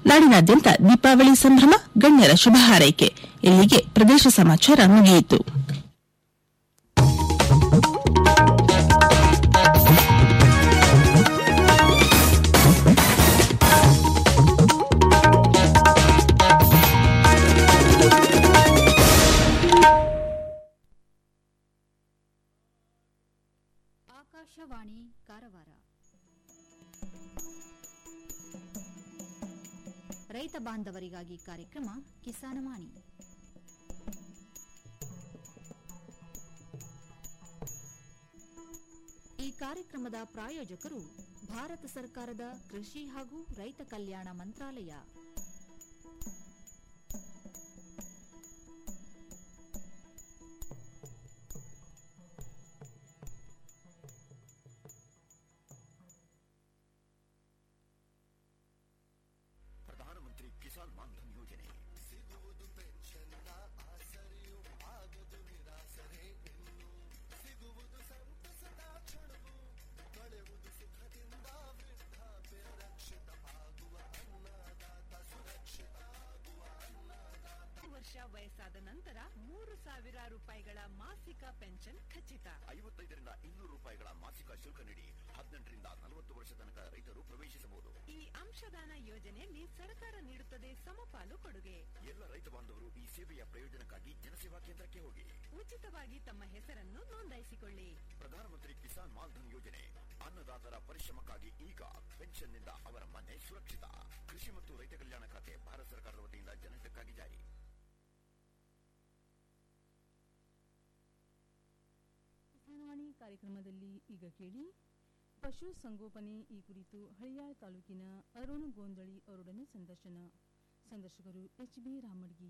ನಾಡಿನಾದ್ಯಂತ ದೀಪಾವಳಿ ಸಂಭ್ರಮ ಗಣ್ಯರ ಶುಭ ಹಾರೈಕೆ ಇಲ್ಲಿಗೆ ಪ್ರದೇಶ ಸಮಾಚಾರ ಮುಗಿಯಿತು ಆಕಾಶವಾಣಿ ಕಾರವಾರ ರೈತ ಬಾಂಧವರಿಗಾಗಿ ಕಾರ್ಯಕ್ರಮ ಕಿಸಾನವಾಣಿ ಈ ಕಾರ್ಯಕ್ರಮದ ಪ್ರಾಯೋಜಕರು ಭಾರತ ಸರ್ಕಾರದ ಕೃಷಿ ಹಾಗೂ ರೈತ ಕಲ್ಯಾಣ ಮಂತ್ರಾಲಯ ಪ್ರಧಾನಮಂತ್ರಿ ಕಿಸಾನ್ ಮಾನ್ಧನ್ ಯೋಜನೆ ಸಿಗುವುದು ಪೆನ್ಷನ್ನ ಆಸರೆಯು ಆಗದು ನಿರಾಸರೆ ಇನ್ನು ಸಿಗುವುದು ಸಂತಸದ ಕ್ಷಣವು ಕಳೆಯುವುದು ಸುಖದಿಂದ ವೃದ್ಧಾಪ್ಯ ರಕ್ಷಿತ ಆಗುವ ಅನ್ನದಾತ ಸುರಕ್ಷಿತ ಆಗುವ ಅನ್ನದಾತ ವರ್ಷ ವಯಸ್ಸಾದ ನಂತರ ಮೂರು ಸಾವಿರ ರೂಪಾಯಿಗಳ ಮಾಸಿಕ ಪೆನ್ಷನ್ ಖಚಿತ ಐವತ್ತೈದರಿಂದ ಇನ್ನೂರು ರೂಪಾಯಿಗಳ ಮಾಸಿಕ ಶುಲ್ಕ ನೀಡಿ ಹದಿನೆಂಟರಿಂದ ನಲವತ್ತು ವರ್ಷ ತನಕ ರೈತರು ಪ್ರವೇಶಿಸಬಹುದು ಈ ಅಂಶದಾನ ಯೋಜನೆಯಲ್ಲಿ ಸರ್ಕಾರ ನೀಡುತ್ತದೆ ಸಮಪಾಲು ಕೊಡುಗೆ ಎಲ್ಲ ರೈತ ಬಾಂಧವರು ಈ ಸೇವೆಯ ಪ್ರಯೋಜನಕ್ಕಾಗಿ ಜನಸೇವಾ ಕೇಂದ್ರಕ್ಕೆ ಹೋಗಿ ಉಚಿತವಾಗಿ ತಮ್ಮ ಹೆಸರನ್ನು ನೋಂದಾಯಿಸಿಕೊಳ್ಳಿ ಪ್ರಧಾನಮಂತ್ರಿ ಕಿಸಾನ್ ಮಾನ್ಧನ್ ಯೋಜನೆ ಅನ್ನದಾತರ ಪರಿಶ್ರಮಕ್ಕಾಗಿ ಈಗ ಪೆನ್ಷನ್ನಿಂದ ಅವರ ಮನೆ ಸುರಕ್ಷಿತ ಕೃಷಿ ಮತ್ತು ರೈತ ಕಲ್ಯಾಣ ಖಾತೆ ಭಾರತ ಸರ್ಕಾರದ ವತಿಯಿಂದ ಜನಹಿತಕ್ಕಾಗಿ ಜಾರಿ ಕಿಸಾನವಾಣಿ ಕಾರ್ಯಕ್ರಮದಲ್ಲಿ ಈಗ ಕೇಳಿ ಪಶು ಸಂಗೋಪನೆ ಈ ಕುರಿತು ಹಳಿಯಾಳ್ ತಾಲೂಕಿನ ಅರುಣ್ ಗೋಂದಳಿ ಅವರೊಡನೆ ಸಂದರ್ಶನ ಸಂದರ್ಶಕರು ಎಚ್ ಬಿ ರಾಮಡ್ಗಿ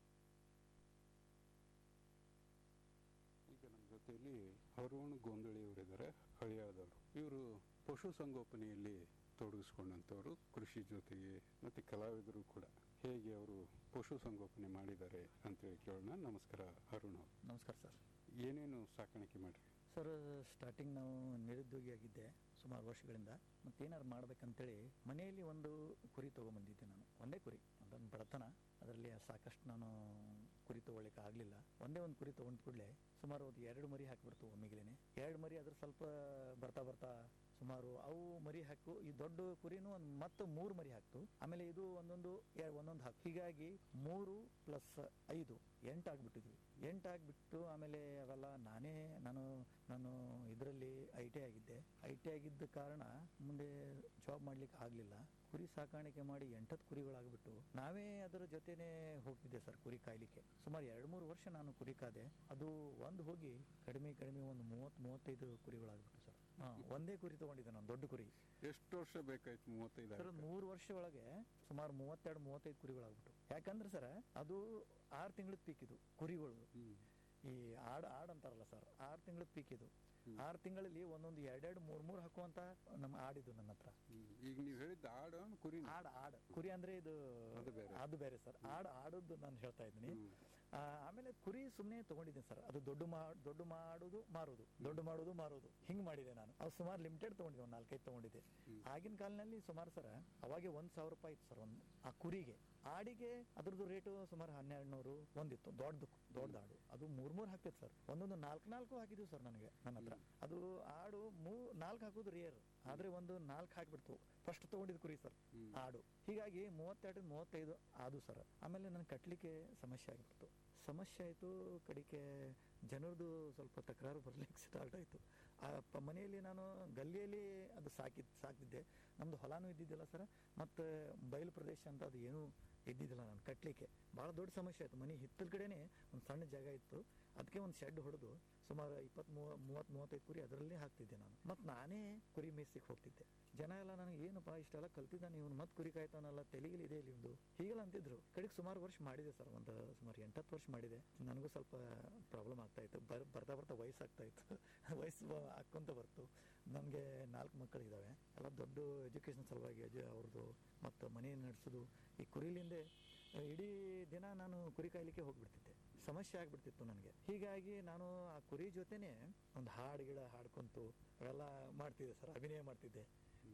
ಈಗ ನಮ್ಮ ಜೊತೆಯಲ್ಲಿ ಅರುಣ್ ಗೋಂದಳಿ ಅವರಿದ್ದಾರೆ ಹಳಿಯಾಳದವರು ಇವರು ಪಶು ಸಂಗೋಪನೆಯಲ್ಲಿ ತೊಡಗಿಸ್ಕೊಂಡಂಥವ್ರು ಕೃಷಿ ಜೊತೆಗೆ ಮತ್ತೆ ಕಲಾವಿದರು ಕೂಡ ಹೇಗೆ ಅವರು ಪಶು ಸಂಗೋಪನೆ ಮಾಡಿದ್ದಾರೆ ಅಂತೇಳಿ ಕೇಳೋಣ ನಮಸ್ಕಾರ ಅರುಣ್ ಅವರು ನಮಸ್ಕಾರ ಸರ್ ಏನೇನು ಸಾಕಾಣಿಕೆ ಮಾಡ್ರಿ ಸರ್ ಸ್ಟಾರ್ಟಿಂಗ್ ನಾವು ನಿರುದ್ಯೋಗಿಯಾಗಿದ್ದೆ ಸುಮಾರು ವರ್ಷಗಳಿಂದ ಮತ್ತೇನಾರು ಮಾಡ್ಬೇಕಂತೇಳಿ ಮನೆಯಲ್ಲಿ ಒಂದು ಕುರಿ ತೊಗೊಂಬಂದಿದ್ದೆ ನಾನು ಒಂದೇ ಕುರಿ ಅದನ್ನು ಬಡತನ ಅದರಲ್ಲಿ ಸಾಕಷ್ಟು ನಾನು ಕುರಿ ತೊಗೊಳ್ಳಿಕ್ಕೆ ಆಗಲಿಲ್ಲ ಒಂದೇ ಒಂದು ಕುರಿ ತೊಗೊಂಡ ಕೂಡಲೇ ಸುಮಾರು ಒಂದು ಎರಡು ಮರಿ ಹಾಕಿಬಿಡ್ತು ಒಮ್ಮಿಗ್ಲೇನೆ ಎರಡು ಮರಿ ಅದ್ರ ಸ್ವಲ್ಪ ಬರ್ತಾ ಬರ್ತಾ ಸುಮಾರು ಅವು ಮರಿ ಹಾಕು ಈ ದೊಡ್ಡ ಕುರಿನೂ ಒಂದು ಮತ್ತೆ ಮೂರು ಮರಿ ಹಾಕ್ತು ಆಮೇಲೆ ಇದು ಒಂದೊಂದು ಎ- ಒಂದೊಂದು ಹಾಕು ಹೀಗಾಗಿ ಮೂರು ಪ್ಲಸ್ ಐದು ಎಂಟು ಆಗ್ಬಿಟ್ಟಿದ್ವಿ ಎಂಟು ಆಗ್ಬಿಟ್ಟು ಆಮೇಲೆ ಅವೆಲ್ಲ ನಾನೇ ನಾನು ನಾನು ಇದರಲ್ಲಿ ಐ ಟಿ ಆಗಿದ್ದೆ ಐ ಟಿ ಆಗಿದ್ದ ಕಾರಣ ಮುಂದೆ ಜಾಬ್ ಮಾಡ್ಲಿಕ್ಕೆ ಆಗಲಿಲ್ಲ ಕುರಿ ಸಾಕಾಣಿಕೆ ಮಾಡಿ ಎಂಟತ್ತು ಕುರಿಗಳಾಗ್ಬಿಟ್ಟು ನಾವೇ ಅದರ ಜೊತೆನೆ ಹೋಗ್ತಿದ್ದೆ ಸರ್ ಕುರಿ ಕಾಯ್ಲಿಕ್ಕೆ ಸುಮಾರು ಎರಡು ಮೂರು ವರ್ಷ ನಾನು ಕುರಿ ಕಾದೆ ಅದು ಒಂದು ಹೋಗಿ ಕಡಿಮೆ ಕಡಿಮೆ ಒಂದು ಮೂವತ್ತು ಮೂವತ್ತೈದು ಕುರಿಗಳಾಗ್ಬಿಟ್ಟು ಸರ್ ಹಾ ಒಂದೇ ಕುರಿ ತಗೊಂಡಿದ್ದೆ ನಾನು ದೊಡ್ಡ ಕುರಿ ಎಷ್ಟು ವರ್ಷ ಬೇಕಾಯ್ತು ಮೂವತ್ತೈದು ಸರ್ ಆಗಕ್ಕೆ? ಮೂರು ವರ್ಷ ಒಳಗೆ ಸುಮಾರು ಮೂವತ್ತೆರಡು ಮೂವತ್ತೈದು ಕುರಿಗಳಾಗ್ಬಿಟ್ಟು ಯಾಕಂದ್ರೆ ಸರ್ ಅದು ಆರು ತಿಂಗಳದ ಪೀಕ್ ಇದು ಕುರಿಗಳು ಹ್ಮ್. ಈ ಆಡ್ ಆಡ್ ಅಂತಾರಲ್ಲ ಸರ್ ಆರು ತಿಂಗಳದ ಪೀಕ್ ಇದು ಹ್ಮ್. ಆರು ತಿಂಗಳಲ್ಲಿ ಒಂದೊಂದು ಎರಡೆರಡು ಮೂರ್ ಮೂರ್ ಹಾಕುವಂತ ನಮ್ಮ ಆಡಿದು ನನ್ನ ಹತ್ರ ಹ್ಮ್. ಈಗ ನೀವು ಹೇಳಿದ್ದ ಆಡು ಕುರಿ ಆಡ್ ಆಡ್ ಕುರಿ ಅಂದ್ರೆ ಇದು ಅದು ಬೇರೆ. ಅದು ಬೇರೆ ಸರ್ ಆಡ್ ಆಡದ್ದು ನಾನು ಹೇಳ್ತಾ ಇದ್ದೀನಿ ಹ್ಮ್. ಆ, ಆಮೇಲೆ ಕುರಿ ಸುಮ್ಮನೆ ತಗೊಂಡಿದ್ದೀನಿ ಸರ್ ಅದು ದೊಡ್ಡ ಮಾ ದೊಡ್ಡ ಮಾಡುದು ಮಾರುದು ದೊಡ್ಡ ಮಾಡುದು ಮಾರುದು ಹಿಂಗ್ ಮಾಡಿದೆ ನಾನು ಅದು ಸುಮಾರು ಲಿಮಿಟೆಡ್ ತಗೊಂಡಿದ್ದೆ ಒಂದು ನಾಲ್ಕೈದು ತಗೊಂಡಿದ್ದೆ ಹ್ಮ್. ಆಗಿನ ಕಾಲದಲ್ಲಿ ಸುಮಾರು ಸರ್ ಅವಾಗೆ ಒಂದ್ ಸಾವಿರ ರೂಪಾಯಿ ಇತ್ತು ಸರ್ ಒಂದು ಆ ಕುರಿಗೆ ಆಡಿಗೆ ಅದ್ರದ್ದು ರೇಟು ಸುಮಾರು ಹನ್ನೆರಡು ನೂರು ಒಂದಿತ್ತು ದೊಡ್ಡದು ದೊಡ್ಡ ಆಡು ಅದು ಮೂರ್ ಮೂರ್ ಹಾಕ್ತಿತ್ತು ಸರ್ ಒಂದೊಂದು ನಾಲ್ಕು ನಾಲ್ಕು ಹಾಕಿದ್ವಿ ಸರ್ ನನಗೆ ನನ್ನ ಹತ್ರ ಅದು ಆಡು ಮೂ ನಾಲ್ಕು ಹಾಕೋದು ರೇರ್ ಆದ್ರೆ ಒಂದು ನಾಲ್ಕು ಹಾಕ್ಬಿಡ್ತು ಫಸ್ಟ್ ತಗೊಂಡಿದ್ ಕುರಿ ಸರ್ ಹ್ಮ್. ಆಡು ಹೀಗಾಗಿ ಮೂವತ್ತೆರಡು ಮೂವತ್ತೈದು ಆದು ಸರ್ ಆಮೇಲೆ ನನ್ ಕಟ್ಲಿಕ್ಕೆ ಸಮಸ್ಯೆ ಆಗಿಬಿಡ್ತು ಸಮಸ್ಯೆ ಆಯ್ತು ಕಡಿಕೆ ಜನರದು ಸ್ವಲ್ಪ ತಕರಾರು ಬರ್ಲಿಕ್ಕೆ ಸ್ಟಾರ್ಟ್ ಆಯ್ತು ಆ ಪ- ಮನೆಯಲ್ಲಿ ನಾನು ಗಲ್ಲಿಯಲ್ಲಿ ಅದು ಸಾಕಿದ್ ಸಾಕ್ತಿದ್ದೆ ನಮ್ದು ಹೊಲಾನು ಇದ್ದಿದ್ದಿಲ್ಲ ಸರ್ ಮತ್ತೆ ಬಯಲು ಪ್ರದೇಶ ಅಂತ ಅದು ಏನೂ ಇದ್ದಿದ್ದಿಲ್ಲ ನಾನು ಕಟ್ಲಿಕ್ಕೆ ಬಹಳ ದೊಡ್ಡ ಸಮಸ್ಯೆ ಆಯ್ತು ಮನೆ ಹಿತ್ತಲ ಕಡೆನೆ ಒಂದು ಸಣ್ಣ ಜಾಗ ಇತ್ತು ಅದಕ್ಕೆ ಒಂದು ಶೆಡ್ ಹೊಡೆದು ಸುಮಾರು ಇಪ್ಪತ್ತ್ ಮೂವತ್ ಮೂವತ್ತೈದು ಕುರಿ ಅದರಲ್ಲೇ ಹಾಕ್ತಿದ್ದೆ ನಾನು ಮತ್ತೆ ನಾನೇ ಕುರಿ ಮೇಯ್ಸಿಕ್ ಹೋಗ್ತಿದ್ದೆ ಜನ ಎಲ್ಲ ನನಗೆ ಏನಪ್ಪಾ ಇಷ್ಟೆಲ್ಲ ಕಲ್ತಿದ್ದಾನೆ ಇವನು ಮತ್ತೆ ಕುರಿ ಕಾಯ್ತಾನಲ್ಲ ತೆಲಿಗಿಲಿ ಇದೆ ಇಲ್ಲಿ ಇವ್ನ್ದು ಹೀಗೆಲ್ಲ ಅಂತಿದ್ರು ಕಡೆಗೆ ಸುಮಾರು ವರ್ಷ ಮಾಡಿದೆ ಸರ್ ಒಂದು ಸುಮಾರು ಎಂಟತ್ತು ವರ್ಷ ಮಾಡಿದೆ ನನಗೂ ಸ್ವಲ್ಪ ಪ್ರಾಬ್ಲಮ್ ಆಗ್ತಾ ಇತ್ತು ಬರ್ ಬರ್ತಾ ಬರ್ತಾ ವಯಸ್ಸಾಗ್ತಾ ಇತ್ತು ವಯಸ್ಸು ಬ- ಹಾಕ್ಕೊಂತ ಬರ್ತು ನನಗೆ ನಾಲ್ಕು ಮಕ್ಕಳಿದ್ದಾವೆ ಎಲ್ಲ ದೊಡ್ಡ ಎಜುಕೇಷನ್ ಸಲುವಾಗಿ ಅಜ ಅವ್ರದ್ದು ಮತ್ತು ಮನೆ ನಡೆಸೋದು ಈ ಕುರಿಲಿಂದೆ ಇಡೀ ದಿನ ನಾನು ಕುರಿ ಕಾಯ್ಲಿಕ್ಕೆ ಹೋಗ್ಬಿಡ್ತಿದ್ದೆ ಸಮಸ್ಯೆ ಆಗ್ಬಿಡ್ತಿತ್ತು ನನಗೆ ಹೀಗಾಗಿ ನಾನು ಆ ಕುರಿ ಜೊತೆನೆ ಒಂದು ಹಾಡು ಗಿಡ ಹಾಡ್ಕೊಂತು ಅವೆಲ್ಲ ಮಾಡ್ತಿದ್ದೆ ಸರ್ ಅಭಿನಯ ಮಾಡ್ತಿದ್ದೆ